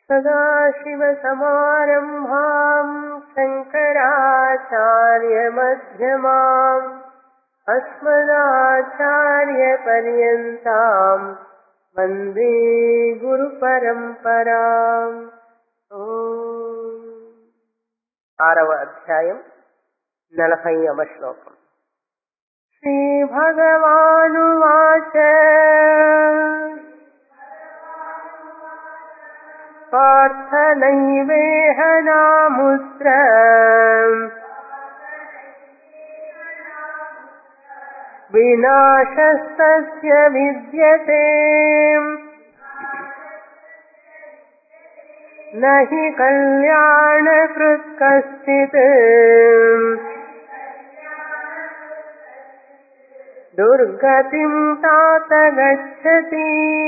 सदाशिवसमारम्भाम् शङ्कराचार्यमध्यमाम् अस्मदाचार्यपर्यन्ताम् वन्दे గురుపరంపరాం ఆరవ అధ్యాయం నలభైవ శ్లోకం శ్రీభగవానువాచ పార్థ నైవేహ నాముత్ర వినాశస్తస్య విద్యతే न हि कल्याणकृत् कश्चित् दुर्गतिम् तात गच्छति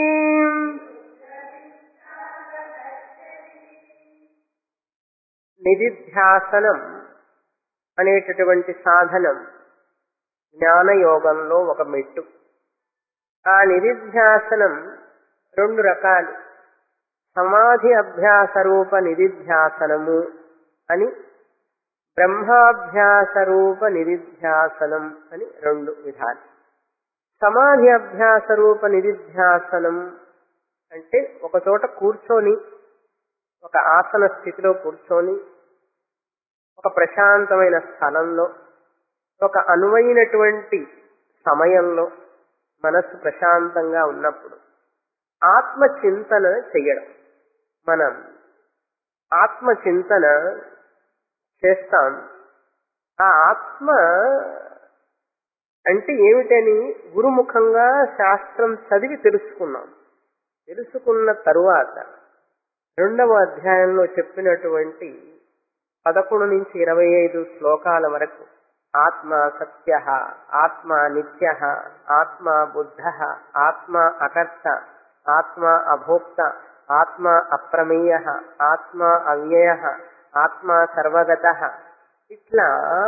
నిధిధ్యాసనం అనేటటువంటి సాధనం జ్ఞానయోగంలో ఒక మెట్టు ఆ నిధిధ్యాసనం రెండు రకాలు సమాధి అభ్యాస రూప నిధిధ్యాసనము అని బ్రహ్మాభ్యాస రూప నిధిధ్యాసనం అని రెండు విధాలు సమాధి అభ్యాస రూప నిధిధ్యాసనం అంటే ఒక చోట కూర్చొని ఒక ఆసన స్థితిలో కూర్చొని ఒక ప్రశాంతమైన స్థలంలో ఒక అనువైనటువంటి సమయంలో మనస్సు ప్రశాంతంగా ఉన్నప్పుడు ఆత్మచింతన చెయ్యడం మనం ఆత్మచింతన చేస్తాం ఆ ఆత్మ అంటే ఏమిటని గురుముఖంగా శాస్త్రం చదివి తెలుసుకున్నాం తెలుసుకున్న తరువాత రెండవ అధ్యాయంలో చెప్పినటువంటి పదకొండు నుంచి ఇరవై ఐదు శ్లోకాల వరకు ఆత్మ సత్య ఆత్మ నిత్య ఆత్మ బుద్ధ ఆత్మ అకర్త ఆత్మ అభోక్త ఆత్మ అప్రమేయ ఆత్మ అవ్యయ ఆత్మ సర్వగత ఇట్లా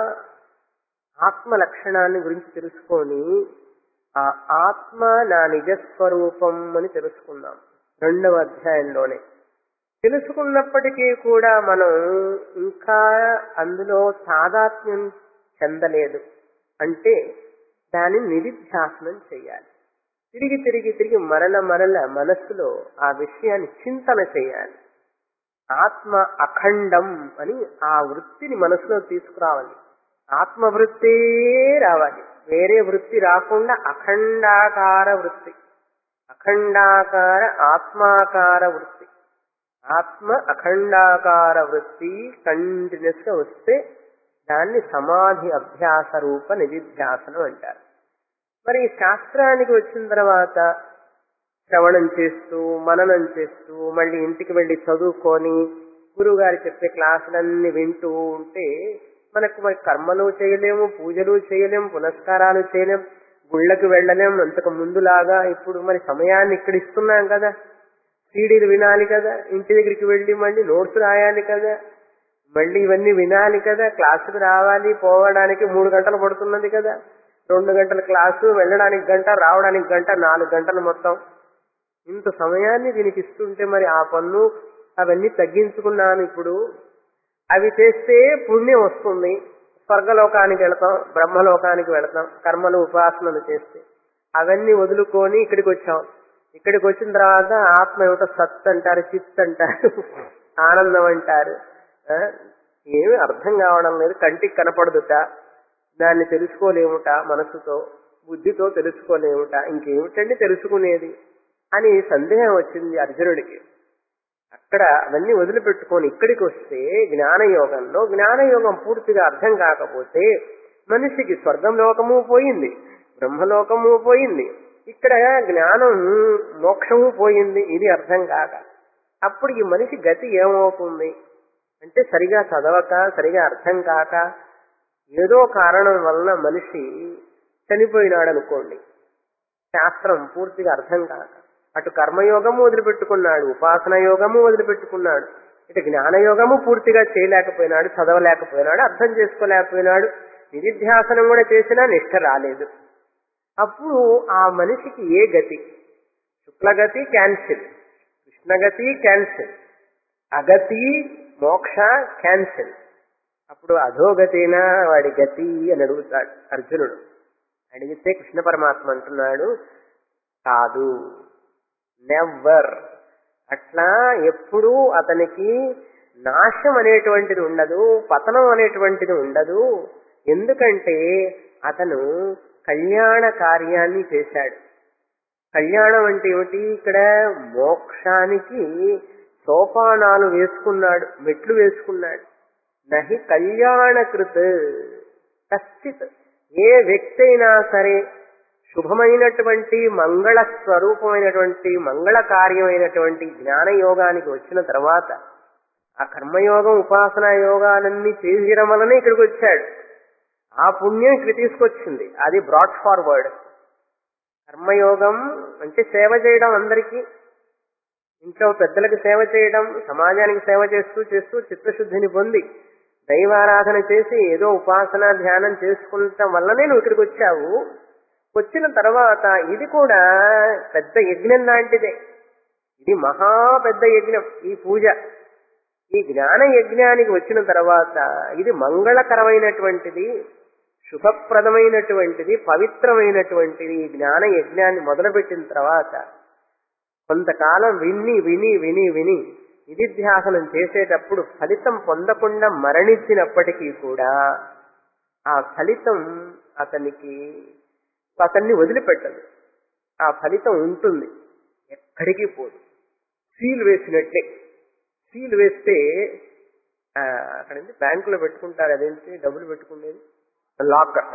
ఆత్మ లక్షణాన్ని గురించి తెలుసుకొని ఆ ఆత్మ నా నిజస్వరూపం అని తెలుసుకుందాం రెండవ అధ్యాయంలోనే తెలుసుకున్నప్పటికీ కూడా మనం ఇంకా అందులో తాదాత్మ్యం చెందలేదు అంటే దానిని నిధిధ్యాసనం చేయాలి తిరిగి తిరిగి తిరిగి మరల మరల మనస్సులో ఆ విషయాన్ని చింతన చేయాలి ఆత్మ అఖండం అని ఆ వృత్తిని మనసులో తీసుకురావాలి ఆత్మవృత్తే రావాలి వేరే వృత్తి రాకుండా అఖండాకార వృత్తి అఖండాకార ఆత్మాకార వృత్తి ఆత్మ అఖండాకార వృత్తి కంటిన్యూస్ గా వస్తే దాన్ని సమాధి అభ్యాస రూప నిధిధ్యాసనం అంటారు మరి ఈ శాస్త్రానికి వచ్చిన తర్వాత శ్రవణం చేస్తూ మననం చేస్తూ మళ్ళీ ఇంటికి వెళ్ళి చదువుకొని గురువు గారు చెప్పే క్లాసులన్నీ వింటూ ఉంటే మనకు మరి కర్మలు చేయలేము పూజలు చేయలేము పునస్కారాలు చేయలేం గుళ్ళకి వెళ్ళలేం అంతకు ముందులాగా ఇప్పుడు మరి సమయాన్ని ఇక్కడ ఇస్తున్నాం కదా సీడీలు వినాలి కదా ఇంటి దగ్గరికి వెళ్ళి మళ్ళీ నోట్స్ రాయాలి కదా మళ్ళీ ఇవన్నీ వినాలి కదా క్లాసుకు రావాలి పోవడానికి మూడు గంటలు పడుతున్నది కదా రెండు గంటల క్లాసు వెళ్ళడానికి గంట రావడానికి గంట నాలుగు గంటలు మొత్తం ఇంత సమయాన్ని దీనికి ఇస్తుంటే మరి ఆ పన్ను అవన్నీ తగ్గించుకున్నాను ఇప్పుడు అవి చేస్తే పుణ్యం వస్తుంది స్వర్గలోకానికి వెళతాం బ్రహ్మలోకానికి వెళతాం కర్మలు ఉపాసనలు చేస్తే అవన్నీ వదులుకొని ఇక్కడికి వచ్చాం ఇక్కడికి వచ్చిన తర్వాత ఆత్మ ఏమిటో సత్ అంటారు చిత్ అంటారు ఆనందం అంటారు ఆ, ఏమీ అర్థం కావడం లేదు కంటికి కనపడదుట దాన్ని తెలుసుకోలేముట మనసుతో బుద్ధితో తెలుసుకోలేముట ఇంకేమిటండి తెలుసుకునేది అని సందేహం వచ్చింది అర్జునుడికి అక్కడ అవన్నీ వదిలిపెట్టుకొని ఇక్కడికి వస్తే జ్ఞానయోగంలో జ్ఞానయోగం పూర్తిగా అర్థం కాకపోతే మనిషికి స్వర్గం లోకము పోయింది బ్రహ్మలోకము పోయింది ఇక్కడ జ్ఞానం మోక్షము పోయింది ఇది అర్థం కాక అప్పుడు ఈ మనిషి గతి ఏమవుతుంది అంటే సరిగా చదవక సరిగా అర్థం కాక ఏదో కారణం వలన మనిషి చనిపోయినాడు అనుకోండి శాస్త్రం పూర్తిగా అర్థం కాక అటు కర్మయోగము వదిలిపెట్టుకున్నాడు ఉపాసన యోగము వదిలిపెట్టుకున్నాడు ఇటు జ్ఞానయోగము పూర్తిగా చేయలేకపోయినాడు చదవలేకపోయినాడు అర్థం చేసుకోలేకపోయినాడు నిధిధ్యాసనం కూడా చేసినా నిష్ట రాలేదు అప్పుడు ఆ మనిషికి ఏ గతి శుక్లగతి క్యాన్సిల్ కృష్ణగతి క్యాన్సిల్ అగతి మోక్ష క్యాన్సిల్ అప్పుడు అధోగతేనా వాడి గతి అని అడుగుతాడు అర్జునుడు అడిగితే కృష్ణ పరమాత్మ అంటున్నాడు కాదు నెవర్ అట్లా ఎప్పుడూ అతనికి నాశం అనేటువంటిది ఉండదు పతనం అనేటువంటిది ఉండదు ఎందుకంటే అతను కళ్యాణ కార్యాన్ని చేశాడు కళ్యాణం అంటే ఏమిటి ఇక్కడ మోక్షానికి సోపానాలు వేసుకున్నాడు మెట్లు వేసుకున్నాడు నహి కళ్యాణకృత్ కశ్చిత్ ఏ వ్యక్తి అయినా సరే శుభమైనటువంటి మంగళ స్వరూపమైనటువంటి మంగళ కార్యమైనటువంటి జ్ఞాన యోగానికి వచ్చిన తర్వాత ఆ కర్మయోగం ఉపాసనా యోగాలన్నీ చేయడం వలనే ఇక్కడికి వచ్చాడు ఆ పుణ్యం ఇక్కడ తీసుకొచ్చింది అది బ్రాడ్ ఫార్వర్డ్ కర్మయోగం అంటే సేవ చేయడం అందరికీ ఇంట్లో పెద్దలకు సేవ చేయడం సమాజానికి సేవ చేస్తూ చేస్తూ చిత్తశుద్ధిని పొంది దైవారాధన చేసి ఏదో ఉపాసన ధ్యానం చేసుకుంటాం వల్లనే నువ్వు ఇక్కడికి వచ్చావు వచ్చిన తర్వాత ఇది కూడా పెద్ద యజ్ఞం లాంటిదే ఇది మహా పెద్ద యజ్ఞం ఈ పూజ ఈ జ్ఞాన యజ్ఞానికి వచ్చిన తర్వాత ఇది మంగళకరమైనటువంటిది శుభప్రదమైనటువంటిది పవిత్రమైనటువంటిది ఈ జ్ఞాన యజ్ఞాన్ని మొదలుపెట్టిన తర్వాత కొంతకాలం విని విని విని విని నిధిధ్యాసనం చేసేటప్పుడు ఫలితం పొందకుండా మరణించినప్పటికీ కూడా ఆ ఫలితం అతనికి అతన్ని వదిలిపెట్టదు ఆ ఫలితం ఉంటుంది ఎక్కడికి పోదు సీల్ వేసినట్లే సీల్ వేస్తే ఆ, అక్కడ బ్యాంకులో పెట్టుకుంటారు అదేంటి డబ్బులు పెట్టుకునేది లాకర్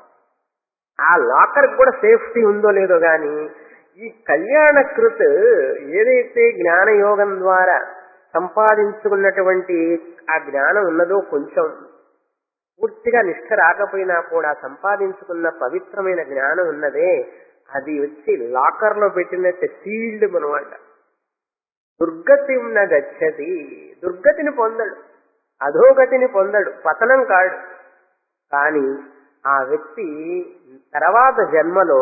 ఆ లాకర్ కూడా సేఫ్టీ ఉందో లేదో గాని ఈ కళ్యాణకృత్ ఏదైతే జ్ఞాన యోగం ద్వారా సంపాదించుకున్నటువంటి ఆ జ్ఞానం ఉన్నదో కొంచెం పూర్తిగా నిష్ఠ రాకపోయినా కూడా సంపాదించుకున్న పవిత్రమైన జ్ఞానం ఉన్నదే అది వచ్చి లాకర్ లో పెట్టినట్టు సీల్డ్ అనమాట దుర్గతిం గచ్చతి దుర్గతిని పొందడు అధోగతిని పొందడు పతనం కాడు కానీ ఆ వ్యక్తి తర్వాత జన్మలో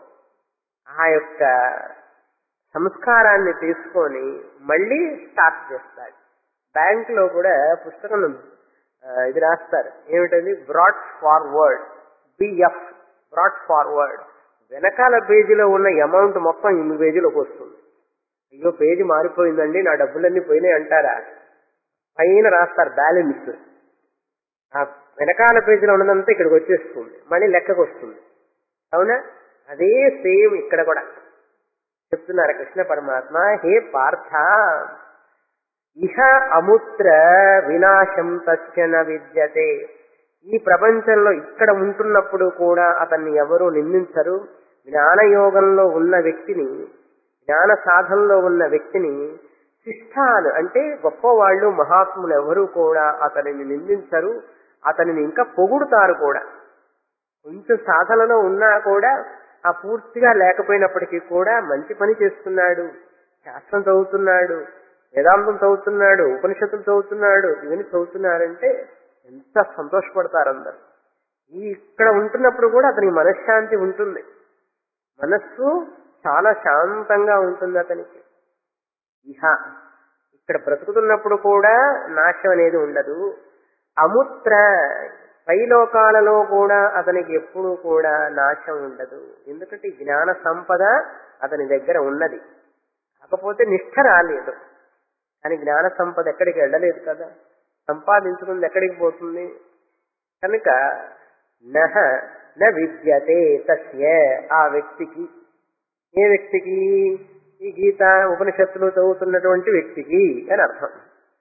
ఆ యొక్క సంస్కారాన్ని తీసుకొని మళ్ళీ స్టార్ట్ చేస్తాడు బ్యాంక్ లో కూడా పుస్తకం ఆ, ఇది రాస్తారు ఏమిటది broad forward BF broad forward వెనకాల పేజీలో ఉన్న అమౌంట్ మొత్తం ఇన్ని పేజీలోకి వస్తుంది అయ్యో పేజీ మారిపోయిందండి నా డబ్బులన్నీ పోయినాయి అంటారా పైన రాస్తారు బ్యాలెన్స్ ఆ వెనకాల పేజీలో ఉన్నదంతా ఇక్కడికి వచ్చేస్తుంది మళ్ళీ లెక్కకు వస్తుంది అవునా అదే సేమ్ ఇక్కడ కూడా చెప్తున్నారు కృష్ణ పరమాత్మ హే పార్థ ఇహ అముత్ర వినాశం తస్య న విద్యతే ఈ ప్రపంచంలో ఇక్కడ ఉంటున్నప్పుడు కూడా అతన్ని ఎవరు నిందించరు జ్ఞానయోగంలో ఉన్న వ్యక్తిని జ్ఞాన సాధనలో ఉన్న వ్యక్తిని శిష్టాలు అంటే గొప్పవాళ్ళు మహాత్ములు ఎవరు కూడా అతనిని నిందించరు అతనిని ఇంకా పొగుడుతారు కూడా కొంచెం సాధనలో ఉన్నా కూడా ఆ పూర్తిగా లేకపోయినప్పటికీ కూడా మంచి పని చేస్తున్నాడు శాస్త్రం చదువుతున్నాడు వేదాంతం చదువుతున్నాడు ఉపనిషత్తులు చదువుతున్నాడు ఇవన్నీ చదువుతున్నారంటే ఎంత సంతోషపడతారు అందరు ఈ ఇక్కడ ఉంటున్నప్పుడు కూడా అతనికి మనశ్శాంతి ఉంటుంది మనస్సు చాలా శాంతంగా ఉంటుంది అతనికి ఇహ ఇక్కడ బ్రతుకుతున్నప్పుడు కూడా నాశం అనేది ఉండదు అముత్ర పైలోకాలలో కూడా అతనికి ఎప్పుడూ కూడా నాశం ఉండదు ఎందుకంటే ఈ జ్ఞాన సంపద అతని దగ్గర ఉన్నది కాకపోతే నిష్ఠ రాలేదు కానీ జ్ఞాన సంపద ఎక్కడికి వెళ్ళలేదు కదా సంపాదించుకుంది ఎక్కడికి పోతుంది కనుక నహ న విద్యతే తస్య ఆ వ్యక్తికి ఏ వ్యక్తికి ఈ గీత ఉపనిషత్తులు చదువుతున్నటువంటి వ్యక్తికి అని అర్థం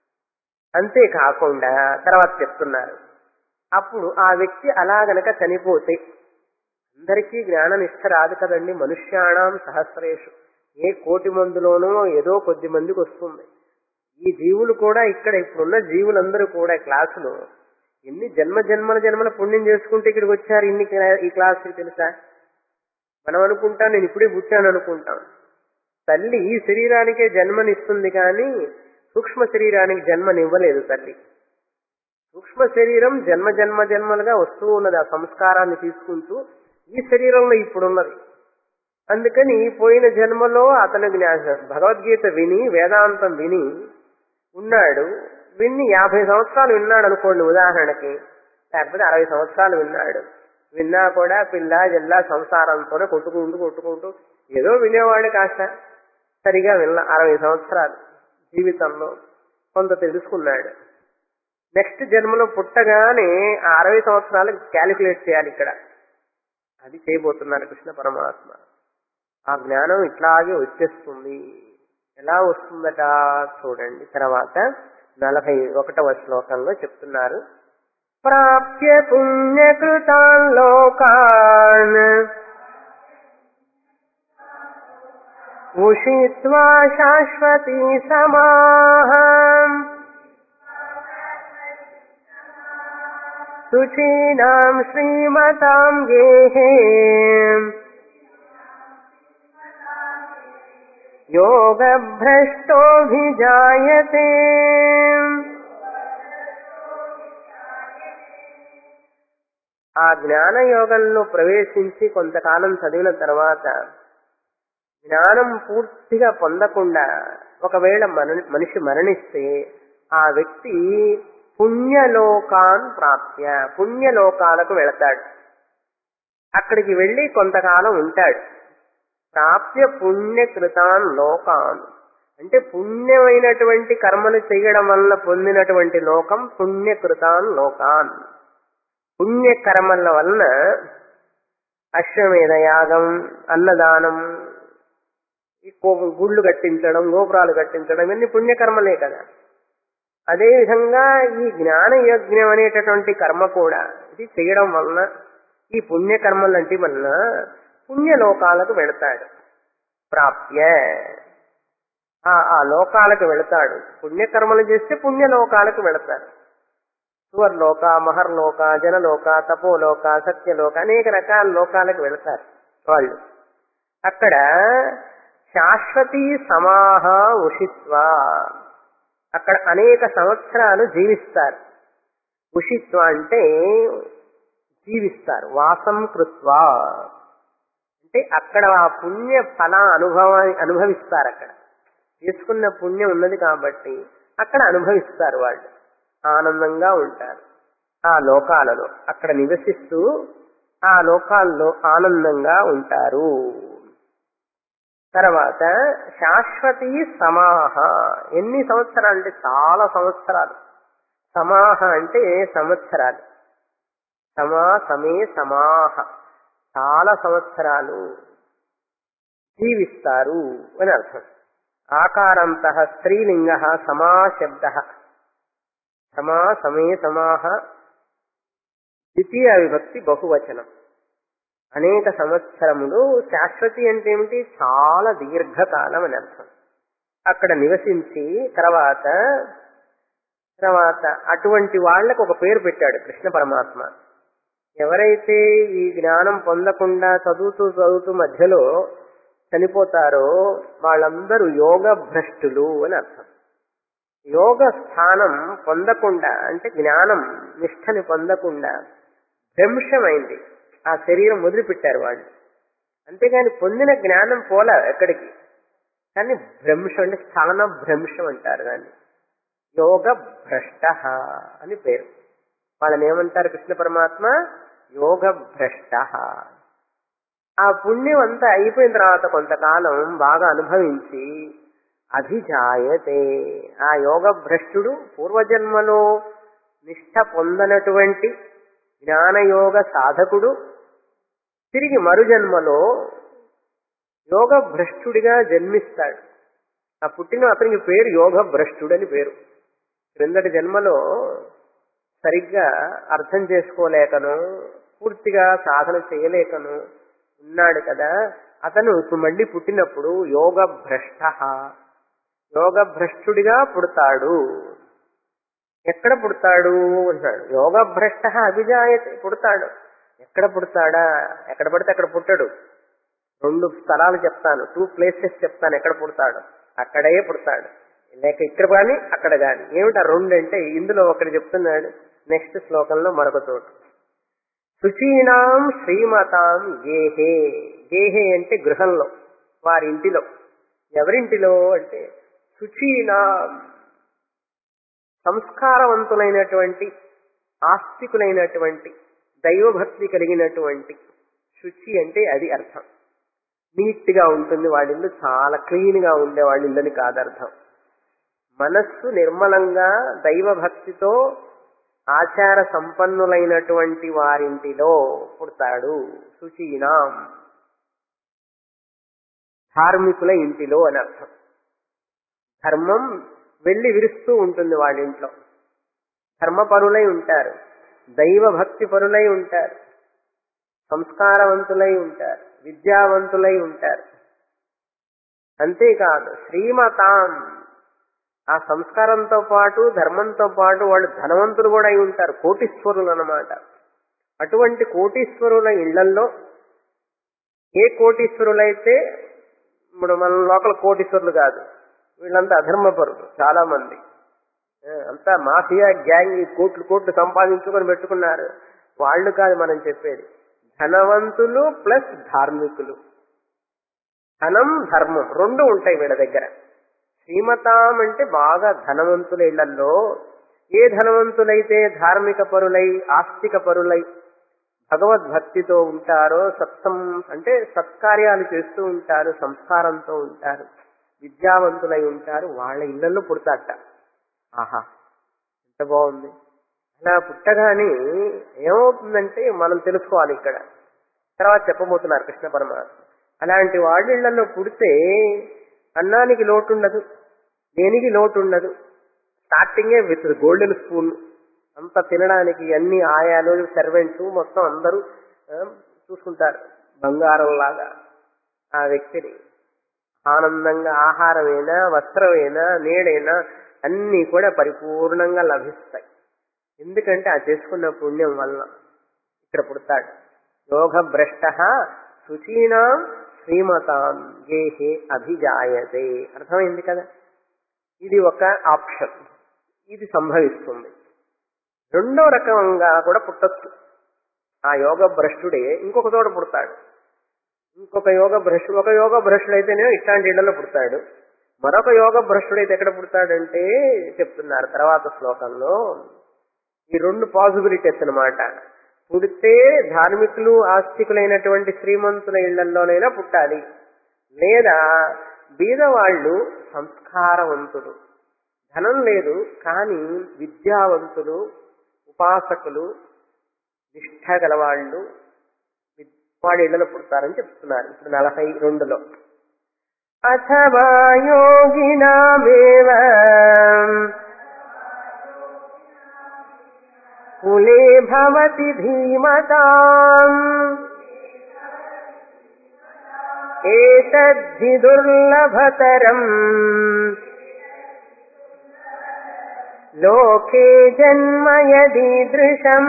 అంతేకాకుండా తర్వాత చెప్తున్నారు అప్పుడు ఆ వ్యక్తి అలా గనక చనిపోతే అందరికీ జ్ఞాననిష్ట రాదు కదండి మనుష్యాణం సహస్రేషు ఏ కోటి మందిలోనో ఏదో కొద్ది మందికి వస్తుంది ఈ జీవులు కూడా ఇక్కడ ఇప్పుడున్న జీవులందరూ కూడా క్లాసులో ఎన్ని జన్మ జన్మల జన్మల పుణ్యం చేసుకుంటే ఇక్కడికి వచ్చారు ఇన్ని క్లా- ఈ క్లాస్కి తెలుసా మనం అనుకుంటాం నేను ఇప్పుడే పుట్టాను అనుకుంటాం తల్లి ఈ శరీరానికే జన్మనిస్తుంది కానీ సూక్ష్మ శరీరానికి జన్మనివ్వలేదు తల్లి సూక్ష్మ శరీరం జన్మ జన్మ జన్మలుగా వస్తూ ఉన్నది ఆ సంస్కారాన్ని తీసుకుంటూ ఈ శరీరంలో ఇప్పుడున్నది అందుకని పోయిన జన్మలో అతను జ్ఞా- భగవద్గీత విని వేదాంతం విని ఉన్నాడు విన్ని యాభై సంవత్సరాలు విన్నాడు అనుకోండి ఉదాహరణకి లేకపోతే అరవై సంవత్సరాలు విన్నాడు విన్నా కూడా పిల్ల జిల్లా సంసారంతోనే కొట్టుకుంటూ కొట్టుకుంటూ ఏదో వినేవాడు కాస్త సరిగా విన్న అరవై సంవత్సరాలు జీవితంలో కొంత తెలుసుకున్నాడు నెక్స్ట్ జన్మలో పుట్టగానే ఆ అరవై సంవత్సరాలు క్యాలిక్యులేట్ చేయాలి ఇక్కడ అది చేయబోతున్నారు కృష్ణ పరమాత్మ ఆ జ్ఞానం ఇట్లాగే వచ్చేస్తుంది ఎలా వస్తుందట చూడండి తర్వాత నలభై ఒకటవ శ్లోకంలో చెప్తున్నారు ప్రాప్య పుణ్యకృతాన్ లోకాన్ ఉషిత్వా శాశ్వతీ సమాహ శుచీనాం శ్రీమతాం గేహే యోగభ్రష్టోభిజాయతే ఆ జ్ఞాన యోగంలో ప్రవేశించి కొంతకాలం చదివిన తర్వాత జ్ఞానం పూర్తిగా పొందకుండా ఒకవేళ మన- మనిషి మరణిస్తే ఆ వ్యక్తి పుణ్యలోకాన్ ప్రాప్య పుణ్యలోకాలకు వెళతాడు అక్కడికి వెళ్లి కొంతకాలం ఉంటాడు ప్రాప్య పుణ్యకృతాన్ లోకాన్ అంటే పుణ్యమైనటువంటి కర్మలు చేయడం వల్ల పొందినటువంటి లోకం పుణ్యకృతాన్ లోకాన్ పుణ్యకర్మల వలన అశ్వమేధ యాగం అన్నదానం ఈ కో- గుళ్ళు కట్టించడం గోపురాలు కట్టించడం ఇవన్నీ పుణ్యకర్మలే కదా అదే విధంగా ఈ జ్ఞాన యజ్ఞం అనేటటువంటి కర్మ కూడా ఇది చేయడం వలన ఈ పుణ్యకర్మలంటి వలన పుణ్యలోకాలకు వెళతాడు ప్రాప్య ఆ ఆ లోకాలకు వెళతాడు పుణ్యకర్మలు చేస్తే పుణ్యలోకాలకు వెళతాడు సువర్లోక మహర్లోక జనలోక తపోలోక సత్యలోక అనేక రకాల లోకాలకు వెళతారు వాళ్ళు అక్కడ శాశ్వతీ సమాహ ఉషిత్వ అక్కడ అనేక సంవత్సరాలు జీవిస్తారు ఉషిత్వ అంటే జీవిస్తారు వాసం కృత్వా అంటే అక్కడ ఆ పుణ్య ఫల అనుభవాన్ని అనుభవిస్తారు అక్కడ చేసుకున్న పుణ్యం ఉన్నది కాబట్టి అక్కడ అనుభవిస్తారు వాళ్ళు ఆనందంగా ఉంటారు ఆ లోకాలలో అక్కడ నివసిస్తూ ఆ లోకాల్లో ఆనందంగా ఉంటారు తర్వాత శాశ్వతీ సమాహ ఎన్ని సంవత్సరాలు అంటే చాలా సంవత్సరాలు సమాహ అంటే సంవత్సరాలు సమా సమే సమాహ చాలా సంవత్సరాలు జీవిస్తారు అని అర్థం ఆకారంత స్త్రీలింగ సమా శబ్ద సమా సమే సమాహ ద్వితీయ విభక్తి బహువచనం అనేక సంవత్సరములు శాశ్వతి అంటే ఏమిటి చాలా దీర్ఘకాలం అని అర్థం అక్కడ నివసించి తర్వాత తర్వాత అటువంటి వాళ్లకు ఒక పేరు పెట్టాడు కృష్ణ పరమాత్మ ఎవరైతే ఈ జ్ఞానం పొందకుండా చదువుతూ చదువుతూ మధ్యలో చనిపోతారో వాళ్ళందరూ యోగ భ్రష్టులు అని అర్థం యోగ స్థానం పొందకుండా అంటే జ్ఞానం నిష్ఠని పొందకుండా భ్రంశమైంది ఆ శరీరం వదిలిపెట్టారు వాళ్ళు అంతేగాని పొందిన జ్ఞానం పోల ఎక్కడికి కానీ భ్రంశం అంటే స్థాన భ్రంశం అంటారు దాన్ని యోగ భ్రష్ట అని పేరు వాళ్ళని ఏమంటారు కృష్ణ పరమాత్మ యోగ భ్రష్ట ఆ పుణ్యం అంతా అయిపోయిన తర్వాత కొంతకాలం బాగా అనుభవించి అధిజాయతే ఆ యోగ భ్రష్టుడు పూర్వజన్మలో నిష్ఠ పొందనటువంటి జ్ఞానయోగ సాధకుడు తిరిగి మరుజన్మలో యోగ భ్రష్టుడిగా జన్మిస్తాడు ఆ పుట్టిన అతనికి పేరు యోగ భ్రష్టుడని పేరు క్రిందటి జన్మలో సరిగ్గా అర్థం చేసుకోలేకను పూర్తిగా సాధన చేయలేకను ఉన్నాడు కదా అతను ఇప్పుడు మళ్ళీ పుట్టినప్పుడు యోగ భ్రష్ట యోగ భ్రష్టుడిగా పుడతాడు ఎక్కడ పుడతాడు అంటాడు యోగ భ్రష్ట అభిజాయతే పుడతాడు ఎక్కడ పుడతాడా ఎక్కడ పడితే అక్కడ పుట్టడు రెండు స్థలాలు చెప్తాను టూ ప్లేసెస్ చెప్తాను ఎక్కడ పుడతాడు అక్కడే పుడతాడు లేక ఇక్కడ కానీ అక్కడ కానీ ఏమిటా రెండు అంటే ఇందులో ఒకటి చెప్తున్నాడు నెక్స్ట్ శ్లోకంలో మరొక చోటు శుచీనాం శ్రీమతాం గేహే గేహే అంటే గృహంలో వారి ఇంటిలో ఎవరింటిలో అంటే శుచీనాం సంస్కారవంతులైనటువంటి ఆస్తికులైనటువంటి దైవభక్తి కలిగినటువంటి శుచి అంటే అది అర్థం నీట్ గా ఉంటుంది వాళ్ళ ఇల్లు చాలా క్లీన్ గా ఉండే వాళ్ళ ఇల్లని కాదర్థం మనస్సు నిర్మలంగా దైవభక్తితో ఆచార సంపన్నులైనటువంటి వారింటిలో పుడతాడు శుచీనాం ధార్మికుల ఇంటిలో అని అర్థం ధర్మం వెళ్ళి విరుస్తూ ఉంటుంది వాళ్ళ ఇంట్లో ధర్మపరులై ఉంటారు దైవ భక్తి పరులై ఉంటారు సంస్కారవంతులై ఉంటారు విద్యావంతులై ఉంటారు అంతేకాదు శ్రీమతాం ఆ సంస్కారంతో పాటు ధర్మంతో పాటు వాళ్ళు ధనవంతులు కూడా అయి ఉంటారు కోటీశ్వరులు అన్నమాట అటువంటి కోటీశ్వరుల ఇళ్లల్లో ఏ కోటీశ్వరులైతే ఇప్పుడు మన లోకల్ కోటీశ్వరులు కాదు వీళ్ళంతా అధర్మపరులు చాలా మంది ఆ, అంతా మాఫియా గ్యాంగ్ ఈ కోట్లు కోట్లు సంపాదించుకొని పెట్టుకున్నారు వాళ్ళు కాదు మనం చెప్పేది ధనవంతులు ప్లస్ ధార్మికులు ధనం ధర్మం రెండు ఉంటాయి వీళ్ళ దగ్గర శ్రీమతాం అంటే బాగా ధనవంతుల ఇళ్లలో ఏ ధనవంతులైతే ధార్మిక పరులై ఆస్తిక పరులై భగవద్భక్తితో ఉంటారో సత్సం అంటే సత్కార్యాలు చేస్తూ ఉంటారు సంస్కారంతో ఉంటారు విద్యావంతులై ఉంటారు వాళ్ళ ఇళ్లలో పుడతాట ఆహా ఎంత బాగుంది అలా పుట్టగానే ఏమవుతుందంటే మనం తెలుసుకోవాలి ఇక్కడ తర్వాత చెప్పబోతున్నారు కృష్ణ పరమాత్మ అలాంటి వాళ్ళిళ్లలో పుడితే అన్నానికి లోటు ఉండదు దేనికి లోటు ఉండదు స్టార్టింగే విత్ గోల్డెన్ స్పూన్ అంత తినడానికి అన్ని ఆయాలు సర్వెంట్స్ మొత్తం అందరూ ఆ, చూసుకుంటారు బంగారం లాగా ఆ వ్యక్తిని ఆనందంగా ఆహారమైనా వస్త్రమైనా నీడైనా అన్నీ కూడా పరిపూర్ణంగా లభిస్తాయి ఎందుకంటే ఆ చేసుకున్న పుణ్యం వల్ల ఇక్కడ పుడతాడు యోగ భ్రష్ట శుచీనాం శ్రీమతాం గేహే అభిజాయతే అర్థమైంది కదా ఇది ఒక ఆప్షన్ ఇది సంభవిస్తుంది రెండో రకంగా కూడా పుట్టొచ్చు ఆ యోగ భ్రష్టుడే ఇంకొక చోట పుడతాడు ఇంకొక యోగ భ్రష్టుడు ఒక యోగ భ్రష్టుడైతేనే ఇట్లాంటి ఇళ్లలో పుడతాడు మరొక యోగ భ్రష్టుడైతే ఎక్కడ పుడతాడంటే చెప్తున్నారు తర్వాత శ్లోకంలో ఈ రెండు పాసిబిలిటీస్ అన్నమాట పుడితే ధార్మికులు ఆస్తికులైనటువంటి శ్రీమంతుల ఇళ్లలోనైనా పుట్టాలి లేదా బీదవాళ్ళు సంస్కారవంతులు ధనం లేదు కానీ విద్యావంతులు ఉపాసకులు నిష్ఠ గలవాళ్ళు వి- వాడి ఇళ్లలో పుడతారని చెప్తున్నారు ఇప్పుడు నలభై రెండులో అథవా యోగినామేవ కులే భవతి ధీమతాం ఏతద్ధి దుర్లభతరం లోకే జన్మ యదీదృశం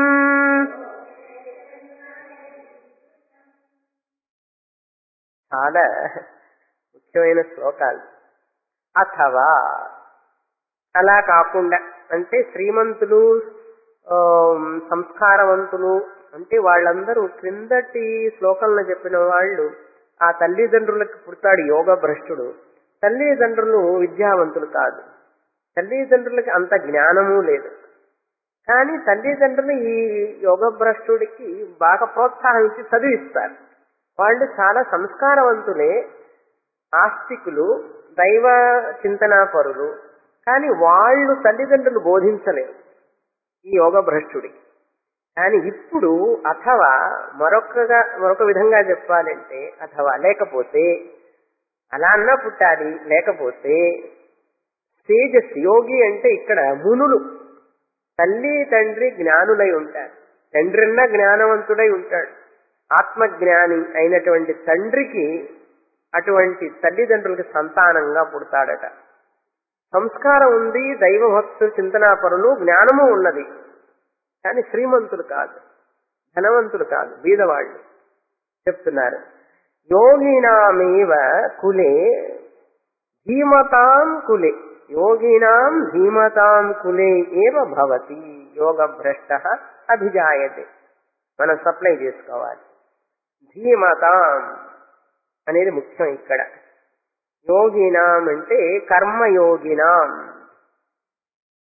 చాలా ముఖ్యమైన శ్లోకాలు అథవా అలా కాకుండా అంటే శ్రీమంతులు ఆ, సంస్కారవంతులు అంటే వాళ్ళందరూ క్రిందటి శ్లోకంలో చెప్పిన వాళ్ళు ఆ తల్లిదండ్రులకు పుడతాడు యోగ భ్రష్టుడు తల్లిదండ్రులు విద్యావంతులు కాదు తల్లిదండ్రులకి అంత జ్ఞానము లేదు కానీ తల్లిదండ్రులు ఈ యోగ భ్రష్టుడికి బాగా ప్రోత్సాహం ఇచ్చి చదివిస్తారు వాళ్ళు చాలా సంస్కారవంతులే ఆస్తికులు దైవ చింతనాపరులు కానీ వాళ్ళు తల్లిదండ్రులు బోధించలేరు ఈ యోగ భ్రష్టుడికి కానీ ఇప్పుడు అథవా మరొకగా మరొక విధంగా చెప్పాలంటే అథవా లేకపోతే అలా అన్నా పుట్టాలి లేకపోతే తేజస్ యోగి అంటే ఇక్కడ మునులు తల్లి తండ్రి జ్ఞానులై ఉంటారు తండ్రి అన్న జ్ఞానవంతుడై ఉంటాడు ఆత్మజ్ఞాని అయినటువంటి తండ్రికి అటువంటి తల్లిదండ్రులకి సంతానంగా పుడతాడట సంస్కారం ఉంది దైవభక్తు చింతనాపరులు జ్ఞానము ఉన్నది కానీ శ్రీమంతులు కాదు ధనవంతులు కాదు బీదవాళ్ళు చెప్తున్నారు యోగినామేవ కులే ధీమతాం కులే యోగినాం ధీమతాం కులే ఏవ భవతి యోగ భ్రష్ట అభిజాయతే మనం సప్లై చేసుకోవాలి ధీమతాం అనేది ముఖ్యం ఇక్కడ యోగినాం అంటే కర్మయోగినాం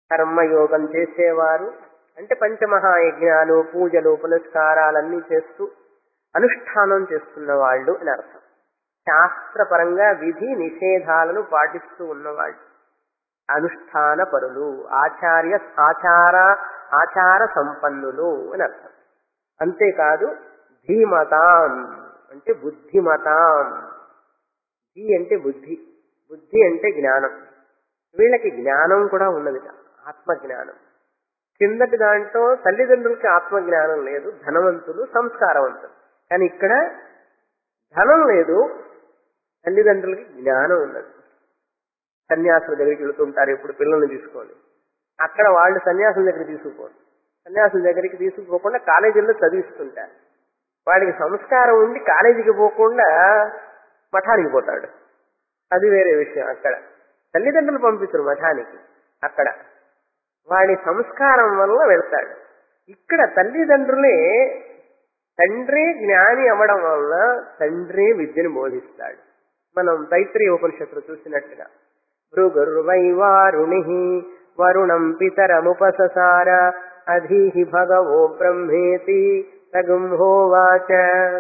కర్మయోగం చేసేవారు అంటే పంచమహాయజ్ఞాలు పూజలు పునస్కారాలన్నీ చేస్తూ అనుష్ఠానం చేస్తున్న వాళ్ళు అని అర్థం శాస్త్రపరంగా విధి నిషేధాలను పాటిస్తూ ఉన్నవాళ్ళు అనుష్ఠాన పరులు ఆచార్య ఆచార ఆచార సంపన్నులు అని అర్థం అంతేకాదు ధీమతాం అంటే బుద్ధిమతాం ధీ అంటే బుద్ధి బుద్ధి అంటే జ్ఞానం వీళ్ళకి జ్ఞానం కూడా ఉన్నది ఆత్మజ్ఞానం కిందటి దాంట్లో తల్లిదండ్రులకి ఆత్మజ్ఞానం లేదు ధనవంతులు సంస్కారవంతులు కానీ ఇక్కడ ధనం లేదు తల్లిదండ్రులకి జ్ఞానం ఉన్నది సన్యాసుల దగ్గరికి వెళుతుంటారు ఇప్పుడు పిల్లల్ని తీసుకొని అక్కడ వాళ్ళు సన్యాసుల దగ్గర తీసుకుపోరు సన్యాసుల దగ్గరికి తీసుకుపోకుండా కాలేజీల్లో చదివిస్తుంటారు వాడికి సంస్కారం ఉండి కాలేజీకి పోకుండా మఠానికి పోతాడు అది వేరే విషయం అక్కడ తల్లిదండ్రులు పంపించరు మఠానికి అక్కడ వాడి సంస్కారం వల్ల వెళ్తాడు ఇక్కడ తల్లిదండ్రులే తండ్రి జ్ఞాని అవ్వడం వల్ల తండ్రి విద్యను బోధిస్తాడు మనం తైత్రి ఉపనిషత్తులు చూసినట్టుగా భృగుర్వైవారుణి వరుణం పితరముపససార అధీహి భగవో బ్రహ్మేతి తగుంహోవాచ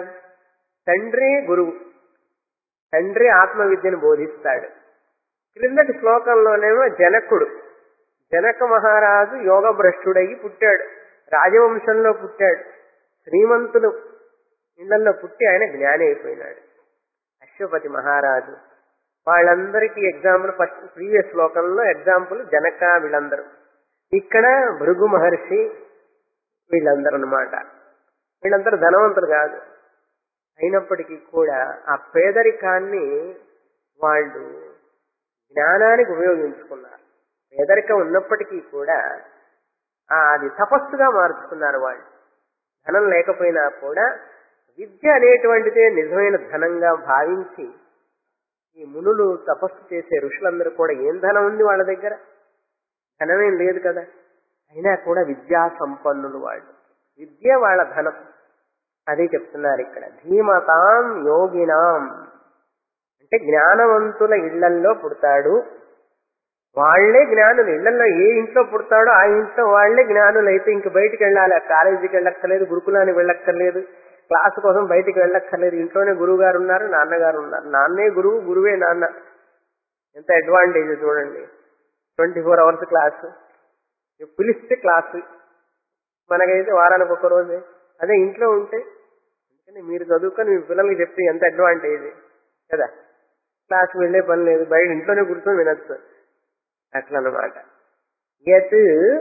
తండ్రి గురువు తండ్రి ఆత్మ విద్యను బోధిస్తాడు క్రిందటి శ్లోకంలోనేమో జనకుడు జనక మహారాజు యోగ భ్రష్టుడయి పుట్టాడు రాజవంశంలో పుట్టాడు శ్రీమంతులు ఇళ్లలో పుట్టి ఆయన జ్ఞాని అయిపోయినాడు అశ్వపతి మహారాజు వాళ్ళందరికీ ఎగ్జాంపుల్ ఫస్ట్ ప్రీవియస్ శ్లోకంలో ఎగ్జాంపుల్ జనక వీళ్ళందరూ ఇక్కడ భృగు మహర్షి వీళ్ళందరూ అనమాట వీళ్ళందరూ ధనవంతులు కాదు అయినప్పటికీ కూడా ఆ పేదరికాన్ని వాళ్ళు జ్ఞానానికి ఉపయోగించుకున్నారు పేదరికం ఉన్నప్పటికీ కూడా ఆ అది తపస్సుగా మార్చుకున్నారు వాళ్ళు ధనం లేకపోయినా కూడా విద్య అనేటువంటిదే నిజమైన ధనంగా భావించి ఈ మునులు తపస్సు చేసే ఋషులందరూ కూడా ఏం ధనం ఉంది వాళ్ళ దగ్గర ధనమేం లేదు కదా అయినా కూడా విద్యా సంపన్నులు వాళ్ళు విద్య వాళ్ళ ధనం అదే చెప్తున్నారు ఇక్కడ ధీమతాం యోగినాం అంటే జ్ఞానవంతుల ఇళ్లల్లో పుడతాడు వాళ్లే జ్ఞానులు ఇళ్లలో ఏ ఇంట్లో పుడతాడో ఆ ఇంట్లో వాళ్లే జ్ఞానులు అయితే ఇంక బయటికి వెళ్ళాలి కాలేజీకి వెళ్ళక్కర్లేదు గురుకులానికి వెళ్ళక్కర్లేదు క్లాస్ కోసం బయటికి వెళ్ళక్కర్లేదు ఇంట్లోనే గురువు గారు ఉన్నారు నాన్నగారు ఉన్నారు నాన్నే గురువు గురువే నాన్న ఎంత అడ్వాంటేజ్ చూడండి ట్వంటీ ఫోర్ అవర్స్ క్లాసు పిలిస్తే క్లాసు మనకైతే వారానికి ఒక రోజే అదే ఇంట్లో ఉంటే అందుకని మీరు చదువుకొని మీ పిల్లలకి చెప్తే ఎంత అడ్వాంటేజ్ కదా క్లాస్ వెళ్ళే పని లేదు బయట ఇంట్లోనే కూర్చొని వినొచ్చు అట్లనమాట యత్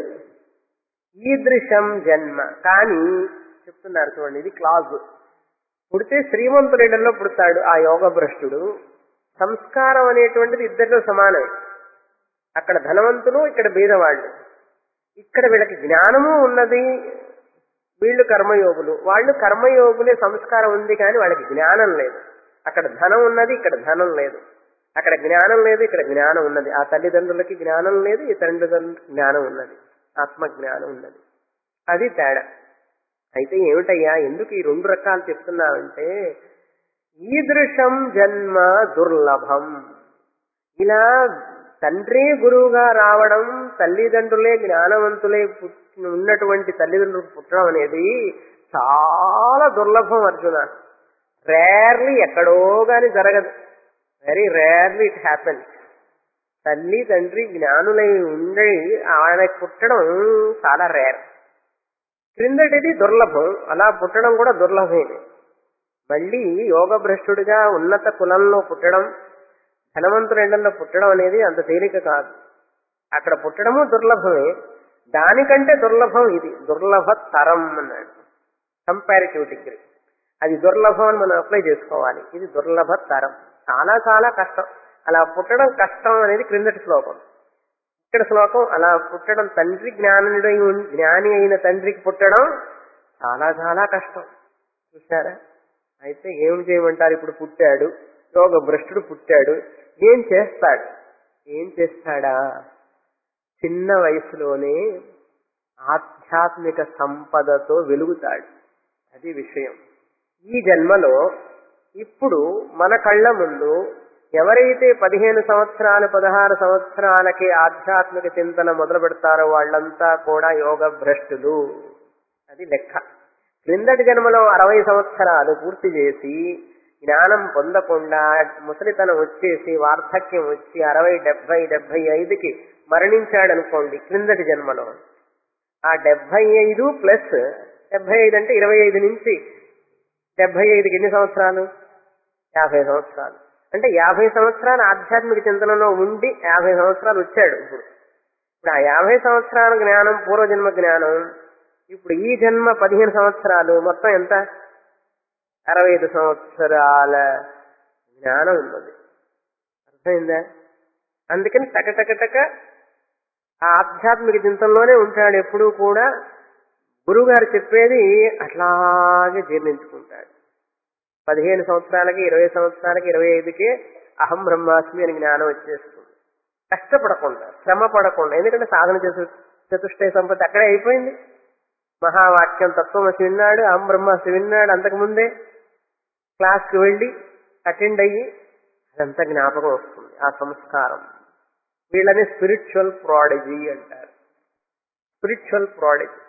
ఈదృశం జన్మ కానీ చెప్తున్నారు చూడండి ఇది క్లాజ్ పుడితే శ్రీమంతుడిలో పుడతాడు ఆ యోగ భ్రష్టుడు సంస్కారం అనేటువంటిది ఇద్దరిలో సమానమే అక్కడ ధనవంతులు ఇక్కడ బీదవాళ్ళు ఇక్కడ వీళ్ళకి జ్ఞానము ఉన్నది వీళ్ళు కర్మయోగులు వాళ్ళు కర్మయోగులే సంస్కారం ఉంది కానీ వాళ్ళకి జ్ఞానం లేదు అక్కడ ధనం ఉన్నది ఇక్కడ ధనం లేదు అక్కడ జ్ఞానం లేదు ఇక్కడ జ్ఞానం ఉన్నది ఆ తల్లిదండ్రులకి జ్ఞానం లేదు ఈ తల్లిదండ్రులకి జ్ఞానం ఉన్నది ఆత్మ జ్ఞానం ఉన్నది అది తేడా అయితే ఏమిటయ్యా ఎందుకు ఈ రెండు రకాలు చెప్తున్నావంటే ఈదృశం జన్మ దుర్లభం ఇలా తండ్రి గురువుగా రావడం తల్లిదండ్రులే జ్ఞానవంతులే పుట్టిన ఉన్నటువంటి తల్లిదండ్రులు పుట్టడం అనేది చాలా దుర్లభం అర్జున రేర్లీ ఎక్కడో గాని జరగదు వెరీ రేర్లీ ఇట్ హ్యాపెన్ తల్లి తండ్రి జ్ఞానులై ఉండి ఆయన పుట్టడం చాలా రేర్ క్రిందటిది దుర్లభం అలా పుట్టడం కూడా దుర్లభమే మళ్ళీ యోగ భ్రష్టుడిగా ఉన్నత కులంలో పుట్టడం ధనవంతుల పుట్టడం అనేది అంత తేలిక కాదు అక్కడ పుట్టడము దుర్లభమే దానికంటే దుర్లభం ఇది దుర్లభ తరం అన్నాడు కంపారిటివ్ డిగ్రీ అది దుర్లభం అని మనం అప్లై చేసుకోవాలి ఇది దుర్లభ తరం చాలా చాలా కష్టం అలా పుట్టడం కష్టం అనేది క్రిందటి శ్లోకం ఇక్కడ శ్లోకం అలా పుట్టడం తండ్రి జ్ఞానుడై ఉన్- జ్ఞాని అయిన తండ్రికి పుట్టడం చాలా చాలా కష్టం చూసారా అయితే ఏం చేయమంటారు ఇప్పుడు పుట్టాడు యోగ భ్రష్టుడు పుట్టాడు ఏం చేస్తాడు ఏం చేస్తాడా చిన్న వయసులోనే ఆధ్యాత్మిక సంపదతో వెలుగుతాడు అది విషయం ఈ జన్మలో ఇప్పుడు మన కళ్ళ ముందు ఎవరైతే పదిహేను సంవత్సరాలు పదహారు సంవత్సరాలకి ఆధ్యాత్మిక చింతన మొదలు పెడతారో వాళ్ళంతా కూడా యోగ భ్రష్టులు అది లెక్క క్రిందటి జన్మలో అరవై సంవత్సరాలు పూర్తి చేసి జ్ఞానం పొందకుండా ముసలితనం వచ్చేసి వార్ధక్యం వచ్చి అరవై డెబ్బై డెబ్బై ఐదుకి మరణించాడనుకోండి క్రిందటి జన్మలో ఆ డెబ్బై ఐదు ప్లస్ డెబ్బై ఐదు అంటే ఇరవై ఐదు నుంచి డెబ్బై ఐదుకి ఎన్ని సంవత్సరాలు యాభై సంవత్సరాలు అంటే యాభై సంవత్సరాలు ఆధ్యాత్మిక చింతనలో ఉండి యాభై సంవత్సరాలు వచ్చాడు ఇప్పుడు ఇప్పుడు ఆ యాభై సంవత్సరాల జ్ఞానం పూర్వజన్మ జ్ఞానం ఇప్పుడు ఈ జన్మ పదిహేను సంవత్సరాలు మొత్తం ఎంత అరవై ఐదు సంవత్సరాల జ్ఞానం ఉన్నది అర్థమైందా అందుకని టక టక టక ఆ ఆధ్యాత్మిక చింతనలోనే ఉంటాడు ఎప్పుడూ కూడా గురువుగారు చెప్పేది అట్లాగే జీర్ణించుకుంటాడు పదిహేను సంవత్సరాలకి ఇరవై సంవత్సరాలకి ఇరవై ఐదుకే అహం బ్రహ్మాస్మి అని జ్ఞానం వచ్చేస్తుంది కష్టపడకుండా శ్రమ పడకుండా ఎందుకంటే సాధన చతు చతుష్టయ సంపత్తి అక్కడే అయిపోయింది మహావాక్యం తత్వమసి విన్నాడు అహం బ్రహ్మాస్మి విన్నాడు అంతకుముందే క్లాస్కి వెళ్ళి అటెండ్ అయ్యి అదంతా జ్ఞాపకం వస్తుంది ఆ సంస్కారం వీళ్ళని స్పిరిచువల్ ప్రాడజీ అంటారు స్పిరిచువల్ ప్రాడజీ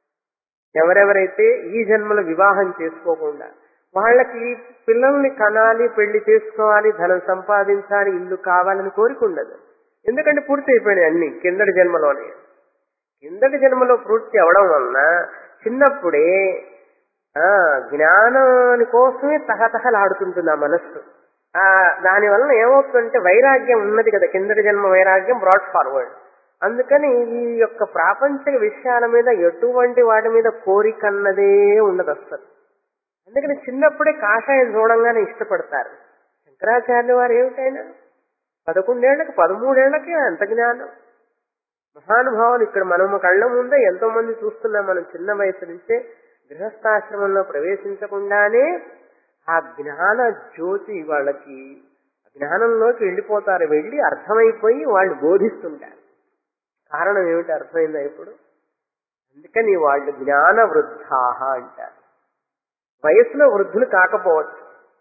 ఎవరెవరైతే ఈ జన్మలో వివాహం చేసుకోకుండా వాళ్ళకి పిల్లల్ని కనాలి పెళ్లి చేసుకోవాలి ధనం సంపాదించాలి ఇల్లు కావాలని కోరిక ఉండదు ఎందుకంటే పూర్తి అయిపోయినాయి అన్ని కిందటి జన్మలోనే కిందటి జన్మలో పూర్తి అవడం వలన చిన్నప్పుడే ఆ జ్ఞానాని కోసమే తహతహలాడుతుంటుంది ఆ మనస్సు ఆ దాని వలన ఏమవుతుందంటే వైరాగ్యం ఉన్నది కదా కిందటి జన్మ వైరాగ్యం బ్రాడ్ ఫార్వర్డ్ అందుకని ఈ యొక్క ప్రాపంచిక విషయాల మీద ఎటువంటి వాటి మీద కోరిక అన్నదే ఉండదు అస్సలు అందుకని చిన్నప్పుడే కాషాయం చూడంగానే ఇష్టపడతారు శంకరాచార్య వారు ఏమిటైనా పదకొండేళ్లకి పదమూడేళ్లకి అంత జ్ఞానం మహానుభావులు ఇక్కడ మనం కళ్ళ ముందే ఎంతో మంది చూస్తున్నాం మనం చిన్న వయసు నుంచే గృహస్థాశ్రమంలో ప్రవేశించకుండానే ఆ జ్ఞాన జ్యోతి వాళ్ళకి జ్ఞానంలోకి వెళ్ళిపోతారు వెళ్ళి అర్థమైపోయి వాళ్ళు బోధిస్తుంటారు కారణం ఏమిటి అర్థమైందా ఇప్పుడు అందుకని వాళ్ళు జ్ఞాన వృద్ధాహ అంటారు వయసులో వృద్ధులు కాకపోవచ్చు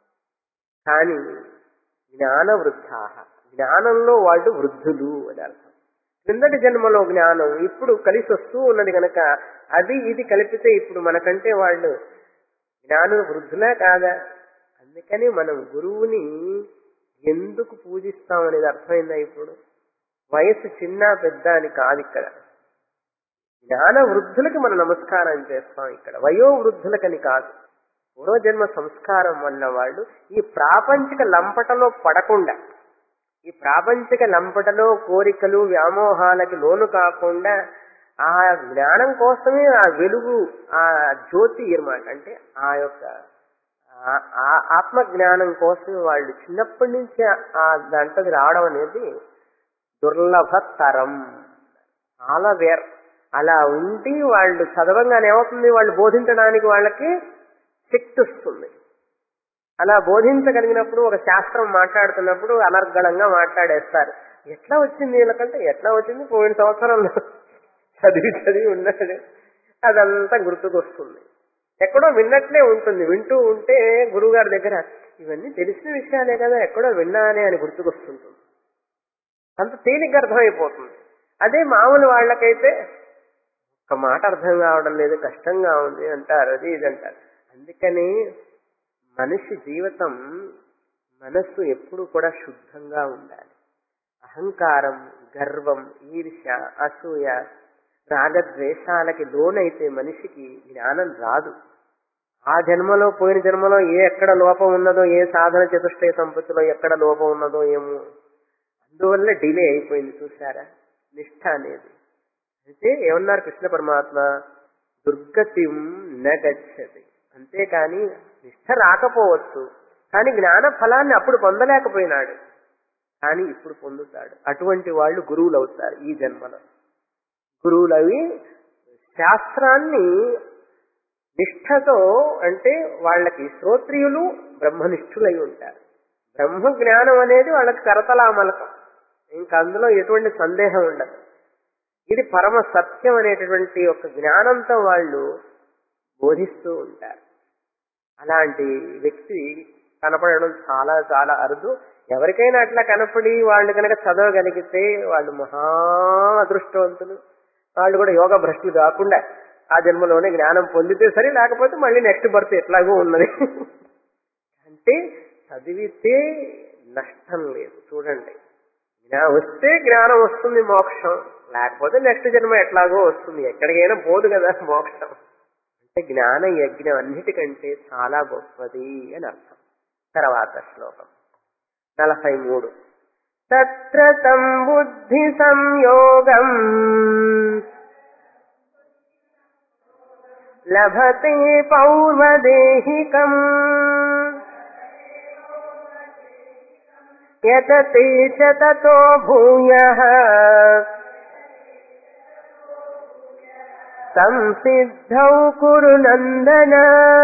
కానీ జ్ఞాన వృద్ధాహ జ్ఞానంలో వాళ్ళు వృద్ధులు అని అర్థం క్రిందటి జన్మలో జ్ఞానం ఇప్పుడు కలిసి వస్తూ ఉన్నది కనుక అది ఇది కలిపితే ఇప్పుడు మనకంటే వాళ్ళు జ్ఞాన వృద్ధులా కాదా అందుకని మనం గురువుని ఎందుకు పూజిస్తాం అనేది అర్థమైందా ఇప్పుడు వయసు చిన్న పెద్ద అని కాదు ఇక్కడ జ్ఞాన వృద్ధులకి మనం నమస్కారం చేస్తాం ఇక్కడ వయో వృద్ధులకని కాదు పూర్వజన్మ సంస్కారం వల్ల వాళ్ళు ఈ ప్రాపంచిక లంపటలో పడకుండా ఈ ప్రాపంచిక లంపటలో కోరికలు వ్యామోహాలకి లోను కాకుండా ఆ జ్ఞానం కోసమే ఆ వెలుగు ఆ జ్యోతి అనమాట అంటే ఆ యొక్క ఆ- ఆ ఆత్మ జ్ఞానం కోసం వాళ్ళు చిన్నప్పటి నుంచే ఆ దాంట్లోకి రావడం అనేది దుర్లభ తరం చాలా వేర్ అలా ఉండి వాళ్ళు చదవంగానే ఏమవుతుంది వాళ్ళు బోధించడానికి వాళ్ళకి శక్తి వస్తుంది అలా బోధించగలిగినప్పుడు ఒక శాస్త్రం మాట్లాడుతున్నప్పుడు అనర్గళంగా మాట్లాడేస్తారు ఎట్లా వచ్చింది వీళ్ళకంటే ఎట్లా వచ్చింది పోయిన సంవత్సరంలో చదివి చదివి ఉన్నాడు అదంతా గుర్తుకొస్తుంది ఎక్కడో విన్నట్లే ఉంటుంది వింటూ ఉంటే గురువుగారి దగ్గర ఇవన్నీ తెలిసిన విషయాలే కదా ఎక్కడో విన్నానే అని గుర్తుకొస్తుంటుంది అంత తేలిగ్గా అర్థమైపోతుంది అదే మామూలు వాళ్ళకైతే ఒక మాట అర్థం కావడం లేదు కష్టంగా ఉంది అంటారు అది ఇది అంటారు అందుకని మనిషి జీవితం మనస్సు ఎప్పుడు కూడా శుద్ధంగా ఉండాలి అహంకారం గర్వం ఈర్ష్య అసూయ రాగద్వేషాలకి లోనైతే మనిషికి జ్ఞానం రాదు ఆ జన్మలో పోయిన జన్మలో ఏ ఎక్కడ లోపం ఉన్నదో ఏ సాధన చతుష్టయ సంపత్తిలో ఎక్కడ లోపం ఉన్నదో ఏమో అందువల్ల డిలే అయిపోయింది చూసారా నిష్ఠ అనేది అయితే ఏమన్నారు కృష్ణ పరమాత్మ దుర్గతిం నగచ్చతి అంతేకాని నిష్ఠ రాకపోవచ్చు కానీ జ్ఞాన ఫలాన్ని అప్పుడు పొందలేకపోయినాడు కానీ ఇప్పుడు పొందుతాడు అటువంటి వాళ్ళు గురువులు అవుతారు ఈ జన్మలో గురువులవి శాస్త్రాన్ని నిష్ఠతో అంటే వాళ్ళకి శ్రోత్రియులు బ్రహ్మనిష్ఠులై ఉంటారు బ్రహ్మ జ్ఞానం అనేది వాళ్ళకి కరతలామలకం ఇంకా అందులో ఎటువంటి సందేహం ఉండదు ఇది పరమ సత్యం అనేటటువంటి ఒక జ్ఞానంతో వాళ్ళు బోధిస్తూ ఉంటారు అలాంటి వ్యక్తి కనపడడం చాలా చాలా అరుదు ఎవరికైనా అట్లా కనపడి వాళ్ళు కనుక చదవగలిగితే వాళ్ళు మహా అదృష్టవంతులు వాళ్ళు కూడా యోగ భ్రష్టులు కాకుండా ఆ జన్మలోనే జ్ఞానం పొందితే సరే లేకపోతే మళ్ళీ నెక్స్ట్ బర్త్ ఎట్లాగో ఉన్నది అంటే చదివితే నష్టం లేదు చూడండి జ్ఞానం వస్తే జ్ఞానం వస్తుంది మోక్షం లేకపోతే నెక్స్ట్ జన్మ ఎట్లాగో వస్తుంది ఎక్కడికైనా పోదు కదా మోక్షం అంటే జ్ఞాన యజ్ఞం అన్నిటికంటే చాలా గొప్పది అని అర్థం తర్వాత శ్లోకం నలభై మూడు తత్ర తం బుద్ధి సంయోగం లభతే పౌర్వదేహికం యతతే చ తతో భూయః సంసిద్ధౌ కురు నందన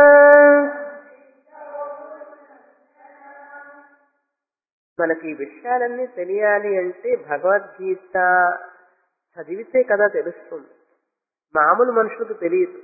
మనకి ఈ విషయాలన్నీ తెలియాలి అంటే భగవద్గీత చదివితే కదా తెలుస్తుంది మామూలు మనుషులకు తెలియదు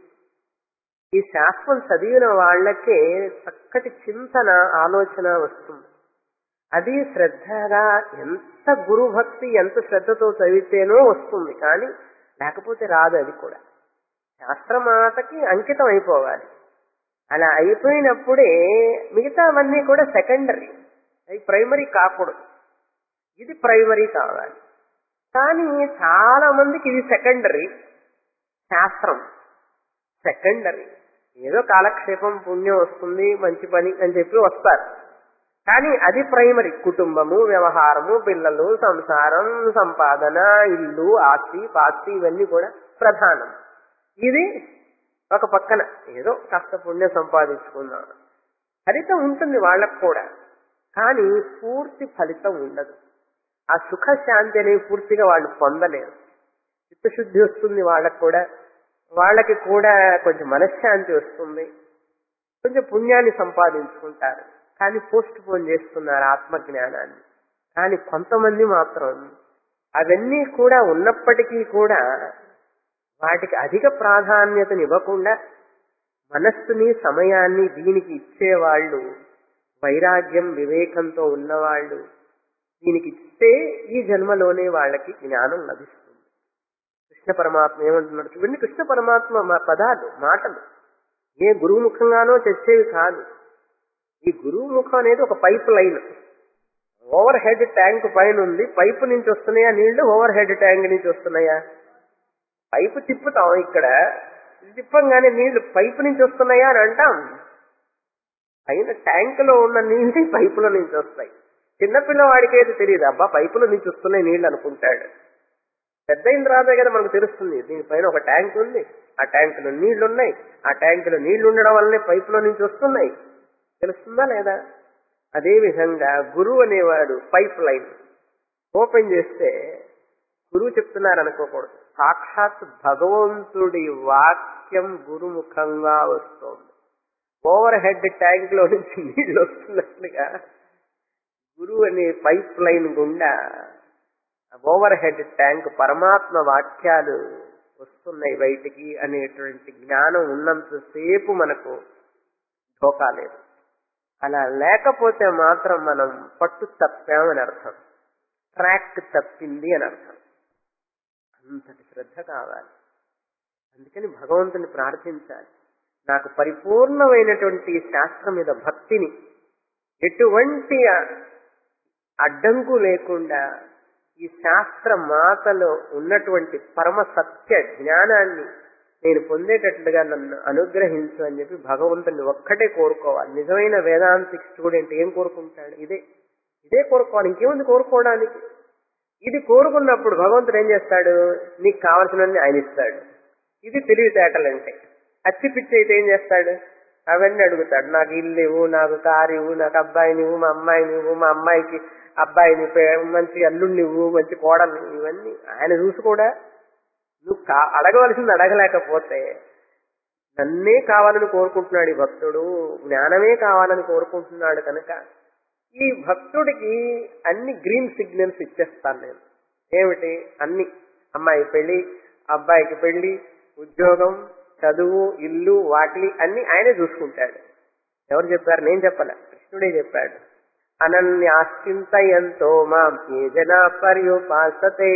ఈ శాస్త్రం చదివిన వాళ్ళకే చక్కటి చింతన ఆలోచన వస్తుంది అది శ్రద్ధగా ఎంత గురుభక్తి ఎంత శ్రద్ధతో చదివితేనో వస్తుంది కానీ లేకపోతే రాదు అది కూడా శాస్త్రమాతకి అంకితం అయిపోవాలి అలా అయిపోయినప్పుడే మిగతావన్నీ కూడా సెకండరీ అవి ప్రైమరీ కాకూడదు ఇది ప్రైమరీ కావాలి కానీ చాలా మందికి ఇది సెకండరీ శాస్త్రం సెకండరీ ఏదో కాలక్షేపం పుణ్యం వస్తుంది మంచి పని అని చెప్పి వస్తారు కానీ అది ప్రైమరీ కుటుంబము వ్యవహారము పిల్లలు సంసారం సంపాదన ఇల్లు ఆస్తి పాస్తి ఇవన్నీ కూడా ప్రధానం ఇది ఒక పక్కన ఏదో కాస్త పుణ్యం సంపాదించుకుందాం ఫలితం ఉంటుంది వాళ్ళకు కూడా కానీ పూర్తి ఫలితం ఉండదు ఆ సుఖ శాంతి అనేవి పూర్తిగా వాళ్ళు పొందలేరు చిత్తశుద్ధి వస్తుంది వాళ్ళకు కూడా వాళ్ళకి కూడా కొంచెం మనశ్శాంతి వస్తుంది కొంచెం పుణ్యాన్ని సంపాదించుకుంటారు కానీ పోస్ట్ పోన్ చేస్తున్నారు ఆత్మజ్ఞానాన్ని కానీ కొంతమంది మాత్రం అవన్నీ కూడా ఉన్నప్పటికీ కూడా వాటికి అధిక ప్రాధాన్యతని ఇవ్వకుండా మనస్సుని సమయాన్ని దీనికి ఇచ్చేవాళ్ళు వైరాగ్యం వివేకంతో ఉన్నవాళ్ళు దీనికి ఇస్తే ఈ జన్మలోనే వాళ్ళకి జ్ఞానం లభిస్తుంది కృష్ణ పరమాత్మ ఏమంటున్నాడు ఇవన్నీ కృష్ణ పరమాత్మ మా పదాలు మాటలు ఏ గురుముఖంగానో తెచ్చేవి కాదు ఈ గురువు ముఖం అనేది ఒక pipeline overhead tank పైన ఉంది పైపు నుంచి వస్తున్నాయా నీళ్లు ఓవర్ హెడ్ ట్యాంక్ నుంచి వస్తున్నాయా పైపు తిప్పుతాం ఇక్కడ ఇది తిప్పంగానే నీళ్లు పైపు నుంచి వస్తున్నాయా అని అంటాం పైన ట్యాంక్ లో ఉన్న నీళ్ళు పైపులో నుంచి వస్తాయి చిన్నపిల్లవాడికి అయితే తెలియదు అబ్బా పైపులో నుంచి వస్తున్నాయి నీళ్లు అనుకుంటాడు పెద్ద అయిన రాదే కదా మనకు తెలుస్తుంది దీనిపైన ఒక ట్యాంక్ ఉంది ఆ ట్యాంక్ లో నీళ్లు ఉన్నాయి ఆ ట్యాంక్ లో నీళ్లు ఉండడం వల్లనే పైపులో నుంచి వస్తున్నాయి తెలుస్తుందా లేదా అదే విధంగా గురువు అనేవాడు పైప్ లైన్ ఓపెన్ చేస్తే గురువు చెప్తున్నారు అనుకోకూడదు సాక్షాత్ భగవంతుడి వాక్యం గురుముఖంగా వస్తోంది ఓవర్ హెడ్ ట్యాంక్ లో నుంచి నీళ్లు వస్తున్నట్లుగా గురువు అనే పైప్ లైన్ గుండా ఓవర్ హెడ్ ట్యాంక్ పరమాత్మ వాక్యాలు వస్తున్నాయి బయటికి అనేటువంటి జ్ఞానం ఉన్నంతసేపు మనకు ధోకా లేదు అలా లేకపోతే మాత్రం మనం పట్టు తప్పామని అర్థం ట్రాక్ తప్పింది అని అర్థం అంతటి శ్రద్ధ కావాలి అందుకని భగవంతుని ప్రార్థించాలి నాకు పరిపూర్ణమైనటువంటి శాస్త్రం మీద భక్తిని ఎటువంటి అడ్డంకు లేకుండా ఈ శాస్త్ర మాతలో ఉన్నటువంటి పరమ సత్య జ్ఞానాన్ని నేను పొందేటట్లుగా నన్ను అనుగ్రహించు అని చెప్పి భగవంతుని ఒక్కటే కోరుకోవాలి నిజమైన వేదాంతిక్ స్టూడెంట్ ఏం కోరుకుంటాడు ఇదే ఇదే కోరుకోవాలి ఇంకేముంది కోరుకోవడానికి ఇది కోరుకున్నప్పుడు భగవంతుడు ఏం చేస్తాడు నీకు కావలసినన్ని ఆయన ఇస్తాడు ఇది తెలివితేటలంటే అచ్చి పిచ్చి అయితే ఏం చేస్తాడు అవన్నీ అడుగుతాడు నాకు ఇల్లు ఇవ్వు నాకు కారు ఇవ్వు నాకు అబ్బాయిని ఇవ్వు మా అమ్మాయిని ఇవ్వు మా అమ్మాయికి అబ్బాయిని మంచి అల్లుడిని ఇవ్వు మంచి కోడలు ఇవన్నీ ఆయన చూసి కూడా నువ్వు కా అడగవలసింది అడగలేకపోతే నన్నే కావాలని కోరుకుంటున్నాడు ఈ భక్తుడు జ్ఞానమే కావాలని కోరుకుంటున్నాడు కనుక ఈ భక్తుడికి అన్ని గ్రీన్ సిగ్నల్స్ ఇచ్చేస్తాను నేను ఏమిటి అన్ని అమ్మాయి పెళ్లి అబ్బాయికి పెళ్లి ఉద్యోగం చదువు ఇల్లు వాకిలి అన్ని ఆయనే చూసుకుంటాడు ఎవరు చెప్పారు నేను చెప్పలే కృష్ణుడే చెప్పాడు అనన్యాశ్చింతయంతో మాం ఏ జనా పర్యుపాసతే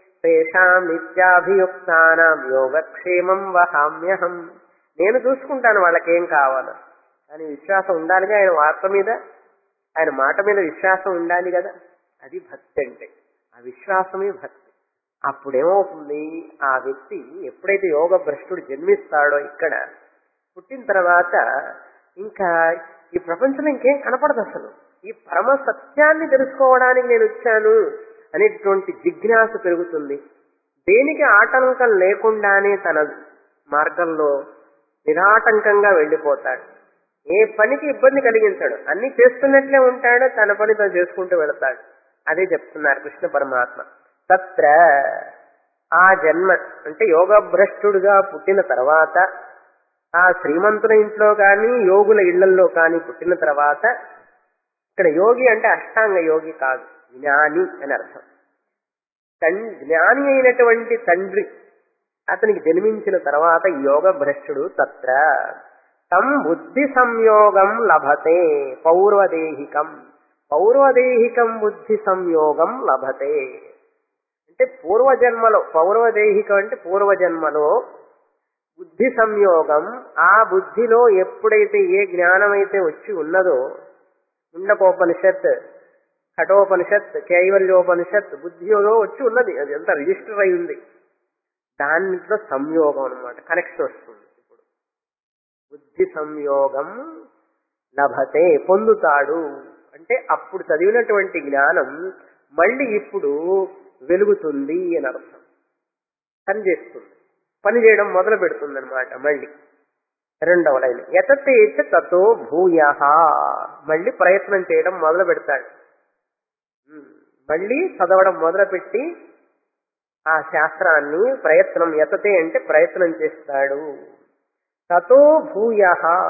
తేషామిత్యాభియుక్తానాం యోగక్షేమం వహామ్యహం నేను చూసుకుంటాను వాళ్ళకేం కావాలో కానీ విశ్వాసం ఉండాలిగా ఆయన వార్త మీద ఆయన మాట మీద విశ్వాసం ఉండాలి కదా అది భక్తి అంటే ఆ విశ్వాసమే భక్తి అప్పుడేమవుతుంది ఆ వ్యక్తి ఎప్పుడైతే యోగ భ్రష్టుడు జన్మిస్తాడో ఇక్కడ పుట్టిన తర్వాత ఇంకా ఈ ప్రపంచంలో ఇంకేం కనపడదు అసలు ఈ పరమ సత్యాన్ని తెలుసుకోవడానికి నేను వచ్చాను అనేటువంటి జిజ్ఞాస పెరుగుతుంది దేనికి ఆటంకం లేకుండానే తన మార్గంలో నిరాటంకంగా వెళ్ళిపోతాడు ఏ పనికి ఇబ్బంది కలిగించాడు అన్ని చేస్తున్నట్లే ఉంటాడు తన పని తను చేసుకుంటూ వెళతాడు అదే చెప్తున్నారు కృష్ణ పరమాత్మ తత్ర ఆ జన్మ అంటే యోగభ్రష్టుడుగా పుట్టిన తర్వాత ఆ శ్రీమంతుల ఇంట్లో కానీ యోగుల ఇళ్లలో కానీ పుట్టిన తర్వాత ఇక్కడ యోగి అంటే అష్టాంగ యోగి కాదు జ్ఞాని అని అర్థం తం- జ్ఞాని అయినటువంటి తండ్రి అతనికి జన్మించిన తర్వాత యోగ భ్రష్టుడు తత్ర తం బుద్ధి సంయోగం లభతే పౌర్వదేహికం పౌర్వదేహికం బుద్ధి సంయోగం లభతే అంటే పూర్వజన్మలో పౌర్వదేహికం అంటే పూర్వజన్మలో బుద్ధి సంయోగం ఆ బుద్ధిలో ఎప్పుడైతే ఏ జ్ఞానం అయితే వచ్చి ఉన్నదో ముండకోపనిషత్ కఠోపనిషత్ కైవల్యోపనిషత్ బుద్ధిలో వచ్చి ఉన్నది అది అంతా రిజిస్టర్ అయి ఉంది దాంట్లో సంయోగం అన్నమాట కనెక్షన్ వస్తుంది ఇప్పుడు బుద్ధి సంయోగం లభతే పొందుతాడు అంటే అప్పుడు చదివినటువంటి జ్ఞానం మళ్ళీ ఇప్పుడు వెలుగుతుంది అని అర్థం పని చేస్తుంది పని చేయడం మొదలు పెడుతుంది అనమాట మళ్ళీ రెండవ లైన్ ఎతతేచ తతో భూయ మళ్ళీ ప్రయత్నం చేయడం మొదలు పెడతాడు ఉమ్, మళ్ళీ చదవడం మొదలుపెట్టి ఆ శాస్త్రాన్ని ప్రయత్నం ఎతతే అంటే ప్రయత్నం చేస్తాడు తతో భూయ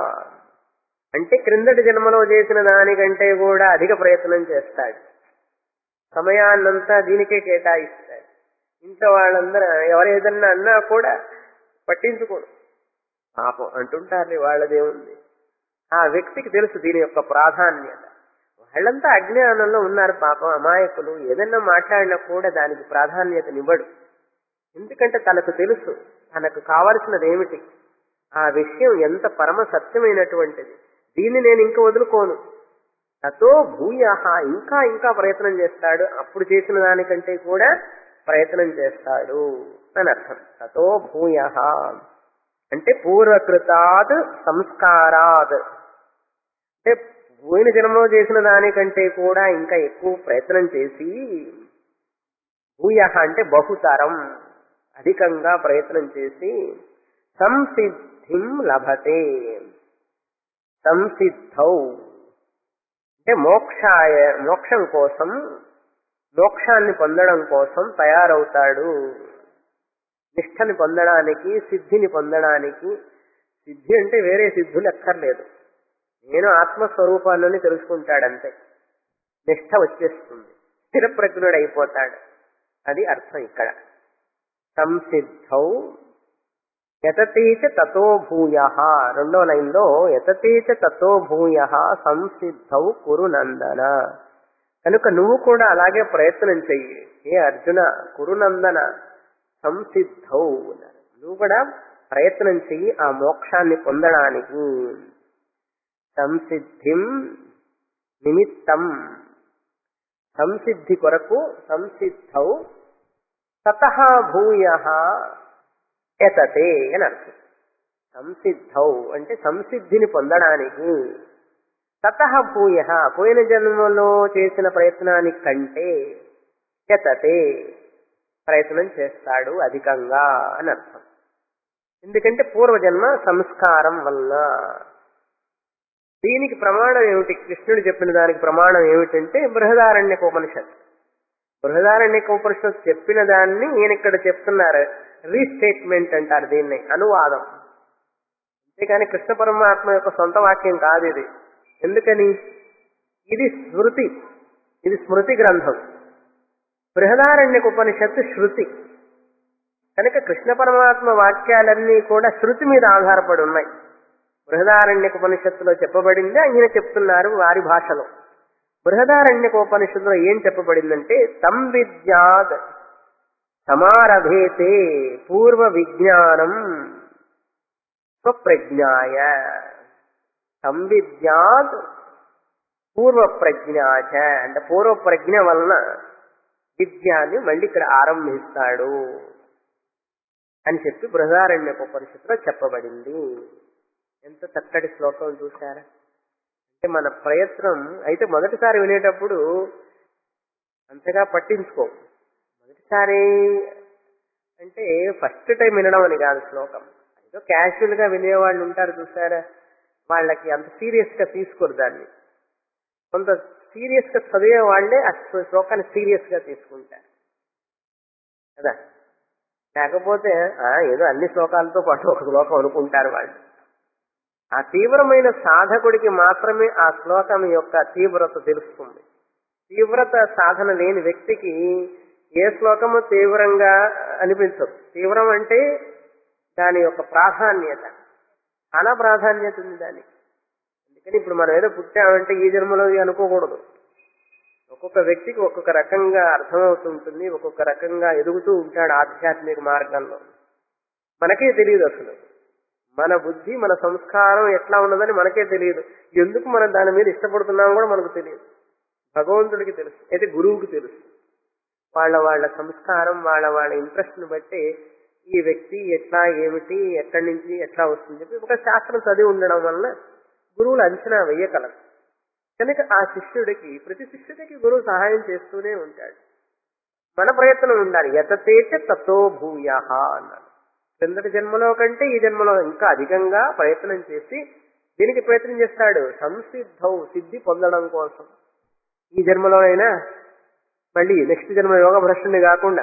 అంటే క్రిందటి జన్మలో చేసిన దానికంటే కూడా అధిక ప్రయత్నం చేస్తాడు సమయాన్నంతా దీనికే కేటాయిస్తాడు ఇంట్లో వాళ్ళందరూ ఎవరు ఏదన్నా అన్నా కూడా పట్టించుకోడు పాపం అంటుంటారు వాళ్ళదేముంది ఆ వ్యక్తికి తెలుసు దీని యొక్క ప్రాధాన్యత వాళ్ళంతా అజ్ఞానంలో ఉన్నారు పాపం అమాయకులు ఏదన్నా మాట్లాడినా కూడా దానికి ప్రాధాన్యతనివ్వడు ఎందుకంటే తనకు తెలుసు తనకు కావలసినది ఏమిటి ఆ విషయం ఎంత పరమ సత్యమైనటువంటిది దీన్ని నేను ఇంక వదులుకోను తతో భూయ ఇంకా ఇంకా ప్రయత్నం చేస్తాడు అప్పుడు చేసిన దానికంటే కూడా ప్రయత్నం చేస్తాడు అని అర్థం తతో భూయ అంటే పూర్వకృతాత్ సంస్కారాత్ అంటే పోయిన జన్మలో చేసిన దానికంటే కూడా ఇంకా ఎక్కువ ప్రయత్నం చేసి భూయ అంటే బహుతరం అధికంగా ప్రయత్నం చేసి సంసిద్ధిం లభతే సంసిద్ధౌ అంటే మోక్షాయ మోక్షం కోసం మోక్షాన్ని పొందడం కోసం తయారవుతాడు నిష్ఠని పొందడానికి సిద్ధిని పొందడానికి సిద్ధి అంటే వేరే సిద్ధులు ఎక్కర్లేదు నేను ఆత్మస్వరూపాన్ని తెలుసుకుంటాడంతే నిష్ఠ వచ్చేస్తుంది స్థిరప్రజ్ఞుడు అయిపోతాడు అది అర్థం ఇక్కడ సంసిద్ధౌ యతతేచ తతో భూయ రెండో లైన్లో యతతేచ తతో భూయ సంసిద్ధౌ కురు నందన కనుక నువ్వు కూడా అలాగే ప్రయత్నం చెయ్యి ఏ అర్జున కురునందన సంసిద్ధౌ అన్నారు. నువ్వు కూడా ప్రయత్నం చెయ్యి ఆ మోక్షాన్ని పొందడానికి సంసిద్ధిం నిమిత్తం సంసిద్ధి కొరకు సంసిద్ధౌ తత భూయ ఎతతే అని అర్థం సంసిద్ధౌ అంటే సంసిద్ధిని పొందడానికి తత భూయ పోయిన జన్మలో చేసిన ప్రయత్నానికి కంటే ఎతతే ప్రయత్నం చేస్తాడు అధికంగా అని అర్థం ఎందుకంటే పూర్వజన్మ సంస్కారం వల్ల దీనికి ప్రమాణం ఏమిటి కృష్ణుడు చెప్పిన దానికి ప్రమాణం ఏమిటంటే బృహదారణ్యక ఉపనిషత్ బృహదారణ్యక ఉపనిషత్ చెప్పిన దాన్ని ఈయన ఇక్కడ చెప్తున్నారు రీస్టేట్మెంట్ అంటారు దీన్ని అనువాదం అంతేకాని కృష్ణ పరమాత్మ యొక్క సొంత వాక్యం కాదు ఇది ఎందుకని ఇది స్మృతి ఇది స్మృతి గ్రంథం బృహదారణ్యక ఉపనిషత్తు శృతి కనుక కృష్ణ పరమాత్మ వాక్యాలన్నీ కూడా శృతి మీద ఆధారపడి ఉన్నాయి బృహదారణ్యక ఉపనిషత్తులో చెప్పబడింది ఆయన చెప్తున్నారు వారి భాషలో బృహదారణ్యకోపనిషత్తులో ఏం చెప్పబడిందంటే తం విద్యాద్ సమారభేతే పూర్వ విజ్ఞానం స్వప్రజ్ఞాయ తం విద్యాద్ పూర్వ ప్రజ్ఞాచ అంటే పూర్వ ప్రజ్ఞ వలన విద్యాన్ని మళ్ళీ ఇక్కడ ఆరంభిస్తాడు అని చెప్పి బృహదారణ్య ఉపనిషత్తులో చెప్పబడింది ఎంత చక్కటి శ్లోకం చూశారా అంటే మన ప్రయత్నం అయితే మొదటిసారి వినేటప్పుడు అంతగా పట్టించుకో మొదటిసారి అంటే ఫస్ట్ టైం వినడం అని కాదు శ్లోకం ఏదో క్యాజువల్ గా వినేవాళ్ళు ఉంటారు చూసారా వాళ్ళకి అంత సీరియస్ గా తీసుకోరు దాన్ని కొంత సీరియస్ గా చదివే వాళ్ళే ఆ శ్లోకాన్ని సీరియస్ గా తీసుకుంటారు కదా లేకపోతే ఆ, ఏదో అన్ని శ్లోకాలతో పాటు ఒక శ్లోకం అనుకుంటారు వాళ్ళు ఆ తీవ్రమైన సాధకుడికి మాత్రమే ఆ శ్లోకం యొక్క తీవ్రత తెలుస్తుంది తీవ్రత సాధన లేని వ్యక్తికి ఏ శ్లోకము తీవ్రంగా అనిపించదు తీవ్రం అంటే దాని యొక్క ప్రాధాన్యత చాలా ప్రాధాన్యత ఉంది దానికి అందుకని ఇప్పుడు మనం ఏదో పుట్టామంటే ఈ జన్మలో ఇది అనుకోకూడదు ఒక్కొక్క వ్యక్తికి ఒక్కొక్క రకంగా అర్థమవుతుంటుంది ఒక్కొక్క రకంగా ఎదుగుతూ ఉంటాడు ఆధ్యాత్మిక మార్గంలో మనకే తెలియదు అసలు మన బుద్ధి మన సంస్కారం ఎట్లా ఉన్నదని మనకే తెలియదు ఎందుకు మనం దాని మీద ఇష్టపడుతున్నామో కూడా మనకు తెలియదు భగవంతుడికి తెలుసు అయితే గురువుకి తెలుసు వాళ్ళ వాళ్ళ సంస్కారం వాళ్ళ వాళ్ళ ఇంట్రెస్ట్ ని బట్టి ఈ వ్యక్తి ఎట్లా ఏమిటి ఎక్కడి నుంచి ఎట్లా వస్తుంది చెప్పి ఒక శాస్త్రం చదివి ఉండడం వలన గురువులు అంచనా వేయగలరు కనుక ఆ శిష్యుడికి ప్రతి శిష్యుడికి గురువు సహాయం చేస్తూనే ఉంటాడు మన ప్రయత్నం ఉండాలి యతతేచ తతో భూయ అన్నాడు క్రిందటి జన్మలో కంటే ఈ జన్మలో ఇంకా అధికంగా ప్రయత్నం చేసి దీనికి ప్రయత్నం చేస్తాడు సంసిద్ధౌ సిద్ధి పొందడం కోసం ఈ జన్మలోనైనా మళ్ళీ నెక్స్ట్ జన్మ యోగ భ్రష్టుని కాకుండా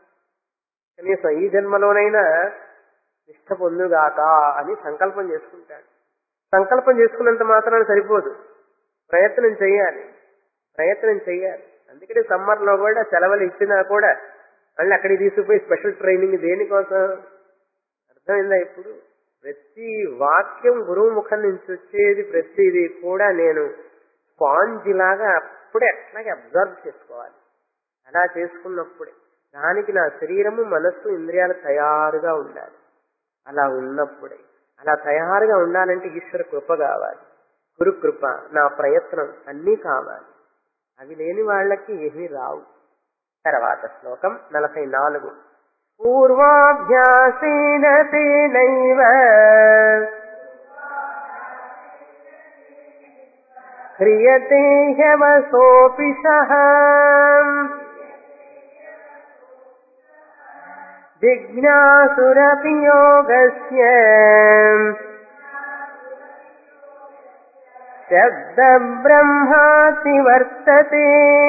కనీసం ఈ జన్మలోనైనా నిష్ట పొందుగాక అని సంకల్పం చేసుకుంటాడు సంకల్పం చేసుకున్నంత మాత్రాన సరిపోదు ప్రయత్నం చేయాలి ప్రయత్నం చేయాలి అందుకని సమ్మర్ లో కూడా సెలవులు ఇచ్చినా కూడా మళ్ళీ అక్కడికి తీసుకుపోయి స్పెషల్ ట్రైనింగ్ దేనికోసం అర్థమైందా ఇప్పుడు ప్రతి వాక్యం గురువు ముఖం నుంచి వచ్చేది ప్రతిది కూడా నేను స్పాంజ్ లాగా అప్పుడే అట్లాగే అబ్జర్వ్ చేసుకోవాలి అలా చేసుకున్నప్పుడే దానికి నా శరీరము మనస్సు ఇంద్రియాలు తయారుగా ఉండాలి అలా ఉన్నప్పుడే అలా తయారుగా ఉండాలంటే ఈశ్వర కృప కావాలి గురు కృప నా ప్రయత్నం అన్నీ కావాలి అవి లేని వాళ్ళకి ఏమీ రావు తర్వాత శ్లోకం నలభై నాలుగు పూర్వాభ్యాసేన తేనైవ క్రియతే హ్యవసోపి సహ జిజ్ఞాసురపి యోగస్య శబ్ద బ్రహ్మాతి వర్తతే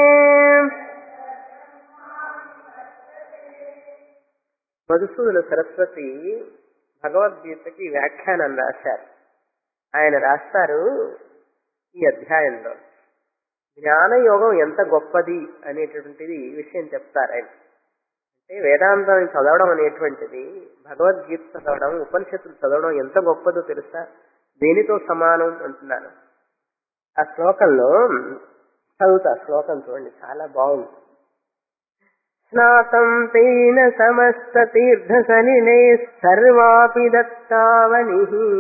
మధుసూదన సరస్వతి భగవద్గీతకి వ్యాఖ్యానం రాశారు ఆయన రాస్తారు ఈ అధ్యాయంలో జ్ఞానయోగం ఎంత గొప్పది అనేటటువంటిది విషయం చెప్తారు ఆయన అంటే వేదాంతం చదవడం అనేటువంటిది భగవద్గీత చదవడం ఉపనిషత్తులు చదవడం ఎంత గొప్పదో తెలుసా దేనితో సమానం అంటున్నారు ఆ శ్లోకంలో చదువుతా శ్లోకం చూడండి చాలా బాగుంది స్నాతం తేన సమస్త తీర్థ సలిలే సర్వాపి దత్తావని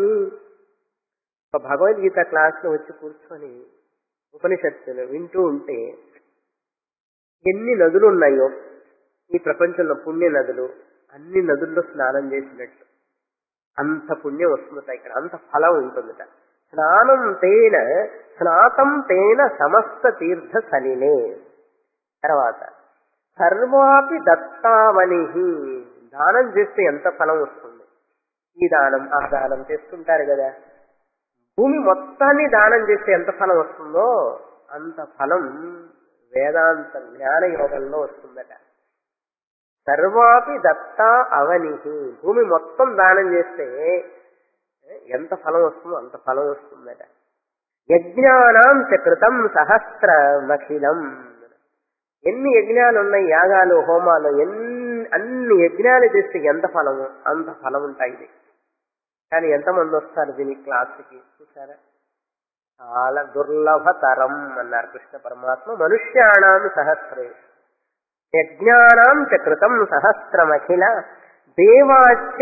ఒక భగవద్గీత క్లాస్ లో వచ్చి కూర్చొని ఉపనిషత్తులు వింటూ ఉంటే ఎన్ని నదులు ఉన్నాయో ఈ ప్రపంచంలో పుణ్య నదులు అన్ని నదుల్లో స్నానం చేసినట్లు అంత పుణ్యం వస్తుందట ఇక్కడ అంత ఫలం ఉంటుందట స్నానం తేన స్నాతం తేన సమస్త తీర్థ సలిలే తర్వాత సర్వాపి దత్తావని దానం చేస్తే ఎంత ఫలం వస్తుంది ఈ దానం ఆ దానం చేస్తుంటారు కదా భూమి మొత్తాన్ని దానం చేస్తే ఎంత ఫలం వస్తుందో అంత ఫలం వేదాంత జ్ఞాన యోగంలో వస్తుందట సర్వాపి దత్తా అవని భూమి మొత్తం దానం చేస్తే ఎంత ఫలం వస్తుందో అంత ఫలం వస్తుందట యజ్ఞానాం చ కృతం సహస్రమఖిలం ఎన్ని యజ్ఞాలు ఉన్నాయి యాగాలు హోమాలు ఎన్ని అన్ని యజ్ఞాలు చేస్తే ఎంత ఫలము అంత ఫలం ఉంటాయి ఇది కానీ ఎంతమంది వస్తారు దీని క్లాస్కి చూసారా చాలా దుర్లభతరం అన్నారు కృష్ణ పరమాత్మ మనుష్యాణం సహస్రేషు యజ్ఞానాం చ కృతం సహస్రమఖిల దేవాచ్చ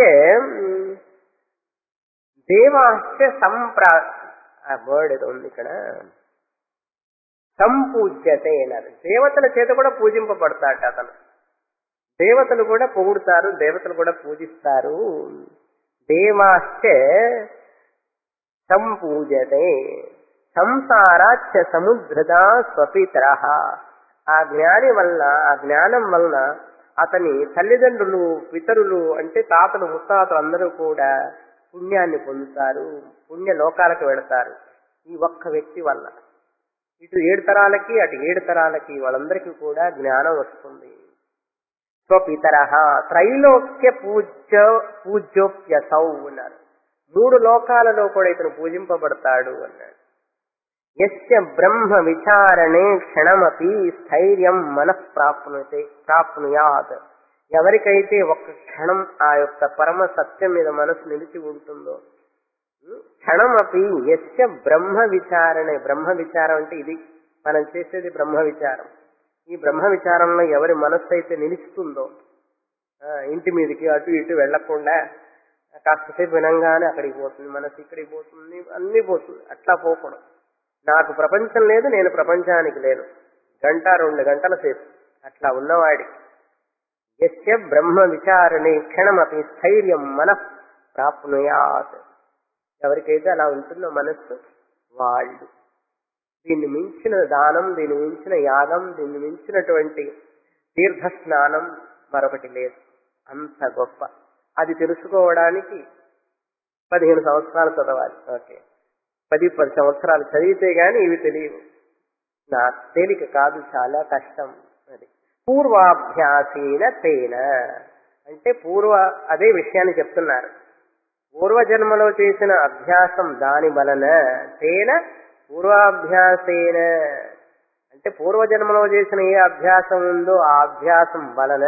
దేవాశ్చ సంప్రా ఆ వర్డ్ ఏదో ఉంది ఇక్కడ సంపూజ్యతే అన్నారు దేవతల చేత కూడా పూజింపబడతాట అతను దేవతలు కూడా పొగుడుతారు దేవతలు కూడా పూజిస్తారు దేవాశ్చ సంపూజతే సంసారాచ్చ సముద్రద స్వపితర ఆ జ్ఞాని వల్ల ఆ జ్ఞానం వలన అతని తల్లిదండ్రులు పితరులు అంటే తాతలు ముత్తాతలు అందరూ కూడా పుణ్యాన్ని పొందుతారు పుణ్య లోకాలకు వెళతారు ఈ ఒక్క వ్యక్తి వల్ల ఇటు ఏడు తరాలకి అటు ఏడు తరాలకి వాళ్ళందరికీ కూడా జ్ఞానం వస్తుంది స్వపితర త్రైలోక్య పూజ్య పూజ్యోప్యసౌ అన్నారు మూడు లోకాలలో కూడా ఇతను పూజింపబడతాడు అన్నాడు యస్య బ్రహ్మ విచారణే క్షణమపి స్థైర్యం మనఃప్రాప్నుతే ప్రాప్నుయాత్ ఎవరికైతే ఒక్క క్షణం ఆ యొక్క పరమ సత్యం మీద మనసు నిలిచి ఉంటుందో క్షణమపి యస్య బ్రహ్మ విచారణే బ్రహ్మ విచారం అంటే ఇది మనం చేసేది బ్రహ్మ విచారం ఈ బ్రహ్మ విచారంలో ఎవరి మనస్సు అయితే నిలుస్తుందో ఆ, ఇంటి మీదకి అటు ఇటు వెళ్లకుండా కాస్తసేపు వినంగానే అక్కడికి పోతుంది మనసు ఇక్కడికి పోతుంది అన్ని పోతుంది అట్లా పోకూడదు నాకు ప్రపంచం లేదు నేను ప్రపంచానికి లేను గంట రెండు గంటల సేపు అట్లా ఉన్నవాడికి యస్య బ్రహ్మ విచారణే క్షణమపి స్థైర్యం మన ప్రాప్నుయాత్ ఎవరికైతే అలా ఉంటుందో మనస్సు వాళ్ళు దీన్ని మించిన దానం దీన్ని మించిన యాగం దీన్ని మించినటువంటి తీర్థ స్నానం మరొకటి లేదు అంత గొప్ప అది తెలుసుకోవడానికి పదిహేను సంవత్సరాలు చదవాలి ఓకే పది పది సంవత్సరాలు చదివితే గాని ఇవి తెలియవు నా తేలిక కాదు చాలా కష్టం అది పూర్వాభ్యాసేన తేన అంటే పూర్వ అదే విషయాన్ని చెప్తున్నారు పూర్వజన్మలో చేసిన అభ్యాసం దాని వలన తేన పూర్వాభ్యాసేన అంటే పూర్వజన్మలో చేసిన ఏ అభ్యాసం ఉందో ఆ అభ్యాసం వలన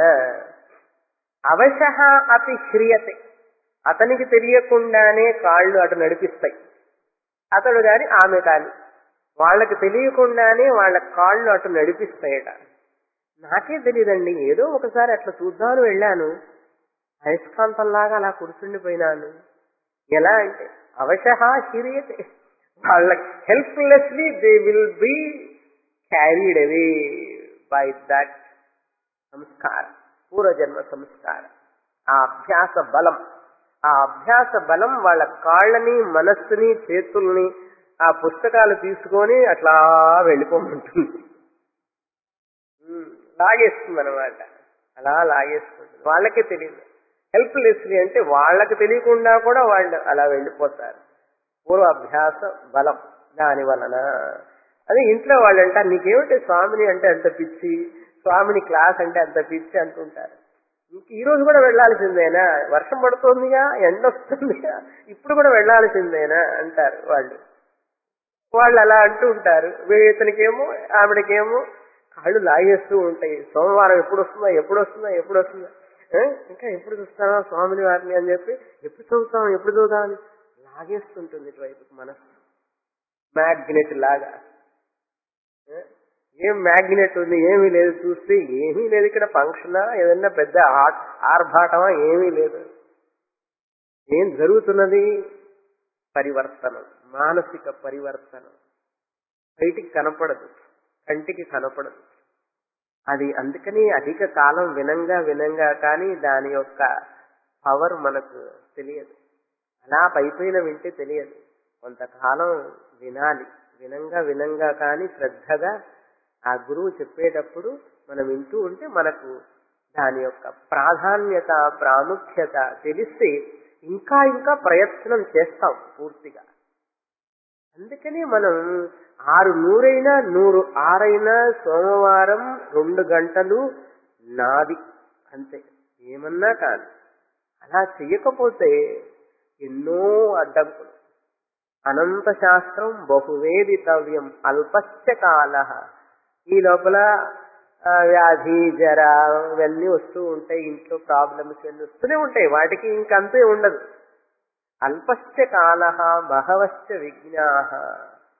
అవశ అతి శ్రియతే అతనికి తెలియకుండానే కాళ్ళు అటు నడిపిస్తాయి అతడు గాని ఆమె కాని వాళ్ళకి తెలియకుండానే వాళ్ళ కాళ్ళు అటు నడిపిస్తాయట నాకే తెలియదండి ఏదో ఒకసారి అట్లా చూద్దామని వెళ్ళాను అయస్కాంతంలాగా అలా కూర్చుండిపోయినాను ఎలా అంటే అవశ శిరియతే వాళ్ళకి helplessly they will be carried away by that సంస్కారం పూర్వజన్మ సంస్కారం ఆ అభ్యాస బలం ఆ అభ్యాస బలం వాళ్ళ కాళ్ళని మనస్సుని చేతుల్ని ఆ పుస్తకాలు తీసుకొని అట్లా వెళ్ళిపోమంటుంది ఉమ్, లాగేస్తుంది అనమాట అలా లాగేస్తుంది వాళ్ళకే తెలియదు హెల్ప్లెస్లీ అంటే వాళ్ళకి తెలియకుండా కూడా వాళ్ళు అలా వెళ్ళిపోతారు పూర్వ అభ్యాస బలం దాని వలన అదే ఇంట్లో వాళ్ళు అంటారు నీకేమిటి స్వామిని అంటే అంత పిచ్చి స్వామిని క్లాస్ అంటే అంత పిచ్చి అంటుంటారు ఇంక ఈ రోజు కూడా వెళ్లాల్సిందేనా వర్షం పడుతోందిగా ఎండ వస్తుందిగా ఇప్పుడు కూడా వెళ్లాల్సిందేనా అంటారు వాళ్ళు వాళ్ళు అలా అంటూ ఉంటారు వీ- ఇతనికేమో ఆవిడకేమో కాళ్ళు లాగేస్తూ ఉంటాయి సోమవారం ఎప్పుడు వస్తుందా ఎప్పుడు వస్తుందా ఎప్పుడు వస్తుందా ఏ? ఇంకా ఎప్పుడు చూస్తానా స్వామిని వారిని అని చెప్పి ఎప్పుడు చదువుతాం ఎప్పుడు చదువుతాం అని లాగేస్తుంటుంది ఇటువైపుకి మనస్సు మ్యాగ్నెట్ లాగా ఏ? ఏం మ్యాగ్నెట్ ఉంది ఏమీ లేదు చూస్తే ఏమీ లేదు ఇక్కడ ఫంక్షనా ఏదన్నా పెద్ద ఆ- ఆర్భాటమా ఏమీ లేదు ఏం జరుగుతున్నది పరివర్తనం మానసిక పరివర్తనం బయటికి కనపడదు కంటికి కనపడదు అది అందుకని అధిక కాలం వినంగా వినంగా కానీ దాని యొక్క పవర్ మనకు తెలియదు అలా పైపైన వింటే తెలియదు కొంతకాలం వినాలి వినంగా వినంగా కానీ శ్రద్ధగా ఆ గురువు చెప్పేటప్పుడు మనం వింటూ ఉంటే మనకు దాని యొక్క ప్రాధాన్యత ప్రాముఖ్యత తెలిస్తే ఇంకా ఇంకా ప్రయత్నం చేస్తాం పూర్తిగా అందుకని మనం ఆరు నూరైనా నూరు ఆరైనా సోమవారం రెండు గంటలు నాది అంతే ఏమన్నా కాదు అలా చెయ్యకపోతే ఎన్నో అడ్డంకులు అనంత శాస్త్రం బహువేదితవ్యం అల్పశ్చ కాల ఈ లోపల ఆ, వ్యాధి జర ఇవన్నీ వస్తూ ఉంటాయి ఇంట్లో ప్రాబ్లమ్స్ ఇవన్నీ వస్తూనే ఉంటాయి వాటికి ఇంకంతే ఉండదు అల్పశ్చ కాల బహవశ్చ విఘ్నా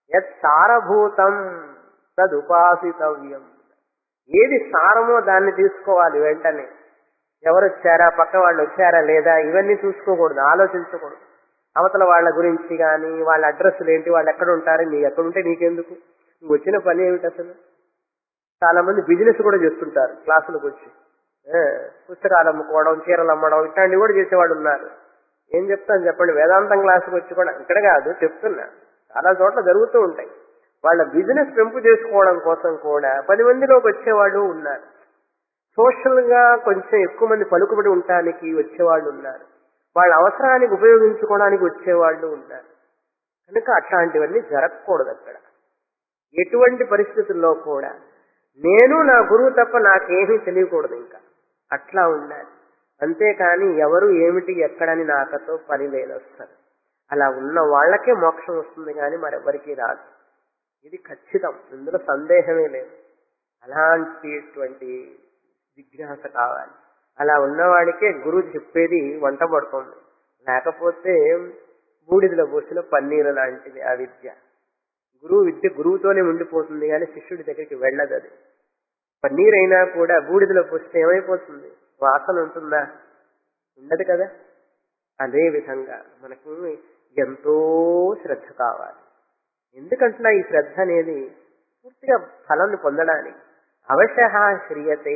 యత్ సారభూతం తదుపాసితవ్యం ఏది సారమో దాన్ని తీసుకోవాలి వెంటనే ఎవరు వచ్చారా పక్క వాళ్ళు వచ్చారా లేదా ఇవన్నీ చూసుకోకూడదు ఆలోచించకూడదు అవతల వాళ్ళ గురించి కానీ వాళ్ళ అడ్రస్లు ఏంటి వాళ్ళు ఎక్కడ ఉంటారు నీ ఎక్కడుంటే నీకెందుకు నువ్వు వచ్చిన పని ఏమిటి అసలు చాలా మంది బిజినెస్ కూడా చేస్తుంటారు క్లాసులకు వచ్చి ఏ, పుస్తకాలు అమ్ముకోవడం చీరలు అమ్మడం ఇట్లాంటివి కూడా చేసేవాళ్ళు ఉన్నారు ఏం చెప్తాను చెప్పండి వేదాంతం క్లాసుకు వచ్చి కూడా ఇక్కడ కాదు చెప్తున్నా చాలా చోట్ల జరుగుతూ ఉంటాయి వాళ్ళ బిజినెస్ పెంపు చేసుకోవడం కోసం కూడా పది మందిలోకి వచ్చేవాళ్ళు ఉన్నారు సోషల్ గా కొంచెం ఎక్కువ మంది పలుకుబడి ఉండటానికి వచ్చేవాళ్ళు ఉన్నారు వాళ్ళ అవసరానికి ఉపయోగించుకోవడానికి వచ్చేవాళ్ళు ఉన్నారు కనుక అట్లాంటివన్నీ జరగకూడదు అక్కడ ఎటువంటి పరిస్థితుల్లో కూడా నేను నా గురువు తప్ప నాకేమీ తెలియకూడదు ఇంకా అట్లా ఉండాలి అంతేకాని ఎవరు ఏమిటి ఎక్కడని నాకతో పని లేదు వస్తారు అలా ఉన్న వాళ్ళకే మోక్షం వస్తుంది కానీ మరెవరికి రాదు ఇది ఖచ్చితం ఇందులో సందేహమే లేదు అలాంటిటువంటి జిజ్ఞాస కావాలి అలా ఉన్నవాడికే గురువు చెప్పేది వంట పడుతుంది లేకపోతే బూడిదలో పోసిన పన్నీరు లాంటిది ఆ విద్య గురువు విద్య గురువుతోనే ఉండిపోతుంది కానీ శిష్యుడి దగ్గరికి వెళ్ళదు అది పన్నీర్ అయినా కూడా బూడిదలో పోస్తే ఏమైపోతుంది వాసన ఉంటుందా ఉండదు కదా అదే విధంగా మనకు ఎంతో శ్రద్ధ కావాలి ఎందుకంటున్నా ఈ శ్రద్ధ అనేది పూర్తిగా ఫలాన్ని పొందడానికి అవశ శ్రియతే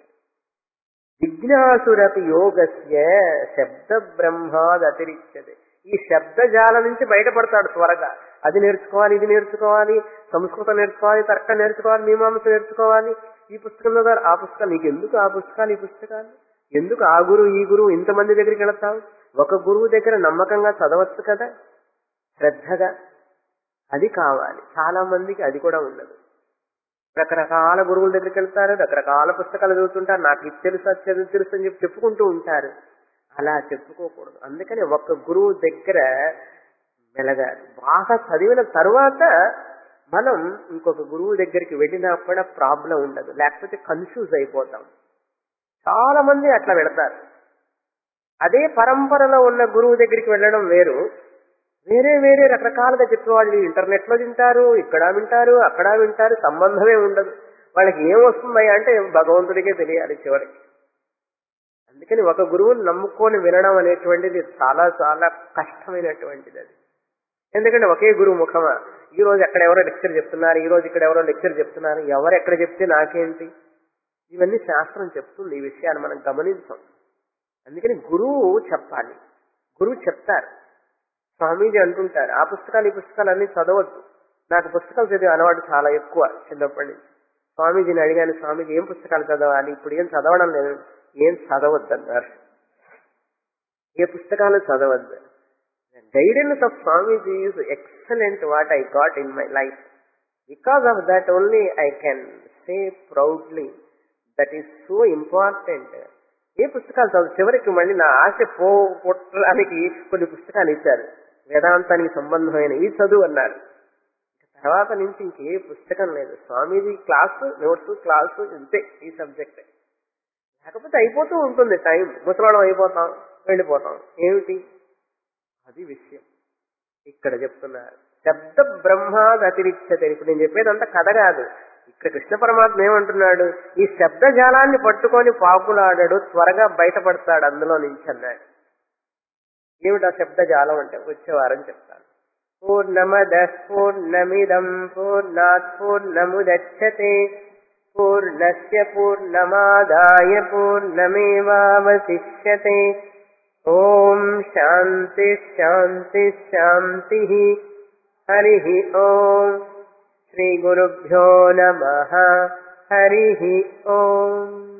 జిజ్ఞాసురపి యోగస్య శబ్ద బ్రహ్మాద్ అతిరిచ్యతే ఈ శబ్దజాల నుంచి బయటపడతాడు త్వరగా అది నేర్చుకోవాలి ఇది నేర్చుకోవాలి సంస్కృతం నేర్చుకోవాలి తర్కం నేర్చుకోవాలి మీమాంస నేర్చుకోవాలి ఈ పుస్తకంలో గారు ఆ పుస్తకాలు నీకు ఎందుకు ఆ పుస్తకాలు ఈ పుస్తకాలు ఎందుకు ఆ గురువు ఈ గురువు ఇంతమంది దగ్గరికి వెళతావు ఒక గురువు దగ్గర నమ్మకంగా చదవచ్చు కదా శ్రద్ధగా అది కావాలి చాలా మందికి అది కూడా ఉండదు రకరకాల గురువుల దగ్గరికి వెళ్తారు రకరకాల పుస్తకాలు చదువుతుంటారు నాకు ఇది తెలుసు అది చదువు తెలుసు అని చెప్పి చెప్పుకుంటూ ఉంటారు అలా చెప్పుకోకూడదు అందుకని ఒక్క గురువు దగ్గర మెలగాలి బాగా చదివిన తర్వాత మనం ఇంకొక గురువు దగ్గరికి వెళ్ళినా కూడా ప్రాబ్లం ఉండదు లేకపోతే కన్ఫ్యూజ్ అయిపోతాం చాలా మంది అట్లా వెళతారు అదే పరంపరలో ఉన్న గురువు దగ్గరికి వెళ్ళడం వేరు వేరే వేరే రకరకాలుగా చెప్పేవాళ్ళు ఇంటర్నెట్ లో వింటారు ఇక్కడ వింటారు అక్కడ వింటారు సంబంధమే ఉండదు వాళ్ళకి ఏం వస్తున్నాయి అంటే భగవంతుడికే తెలియాలి చివరికి అందుకని ఒక గురువుని నమ్ముకొని వినడం అనేటువంటిది చాలా చాలా కష్టమైనటువంటిది అది ఎందుకంటే ఒకే గురువు ముఖమా ఈ రోజు ఎక్కడ ఎవరో లెక్చర్ చెప్తున్నారు ఈ రోజు ఇక్కడ ఎవరో లెక్చర్ చెప్తున్నారు ఎవరు ఎక్కడ చెప్తే నాకేంటి ఇవన్నీ శాస్త్రం చెప్తుంది ఈ విషయాన్ని మనం గమనించాం అందుకని గురువు చెప్పాలి గురువు చెప్తారు స్వామీజీ అంటుంటారు ఆ పుస్తకాలు ఈ పుస్తకాలు అన్ని చదవద్దు నాకు పుస్తకాలు చదివే అలవాటు చాలా ఎక్కువ చిన్నప్పటి నుంచి స్వామీజీని అడిగాను స్వామీజీ ఏం పుస్తకాలు చదవాలి ఇప్పుడు ఏం చదవడం లేదు ఏం చదవద్దు అన్నారు ఏ పుస్తకాలు చదవద్దు guidance of Swamiji is excellent what I got in my life because of that only I can say proudly that is so important ఏ పుస్తకాలు చదువు చివరికి మళ్ళీ నా ఆశ పో పుట్టడానికి కొన్ని పుస్తకాలు ఇచ్చారు వేదాంతానికి సంబంధమైన ఈ చదువు అన్నారు తర్వాత నుంచి ఇంకే పుస్తకం లేదు స్వామీజీ క్లాసు నోట్స్ క్లాసు ఇంతే ఈ సబ్జెక్ట్ లేకపోతే అయిపోతూ ఉంటుంది టైం ముసలాడం అయిపోతాం వెళ్ళిపోతాం ఏమిటి అది విషయం ఇక్కడ చెప్తున్నారు శబ్ద బ్రహ్మాది అతిరిక్తతే ఇప్పుడు నేను చెప్పేదంతా కథ కాదు ఇక్కడ కృష్ణ పరమాత్మ ఏమంటున్నాడు ఈ శబ్దజాలాన్ని పట్టుకొని పాపులాడాడు త్వరగా బయటపడతాడు అందులో నుంచి అన్నాడు ఏమిటి ఆ శబ్దజాలం అంటే వచ్చే వారం చెప్తాను పూర్ణమద పూర్ణమిదం పూర్ణాత్ పూర్ణముదచ్చతే పూర్ణస్య పూర్ణమాదాయ పూర్ణమేవావశిష్యతే ఓం శాంతి శాంతి శాంతి హరి ఓం శ్రీ గురుభ్యో నమ హరి ఓం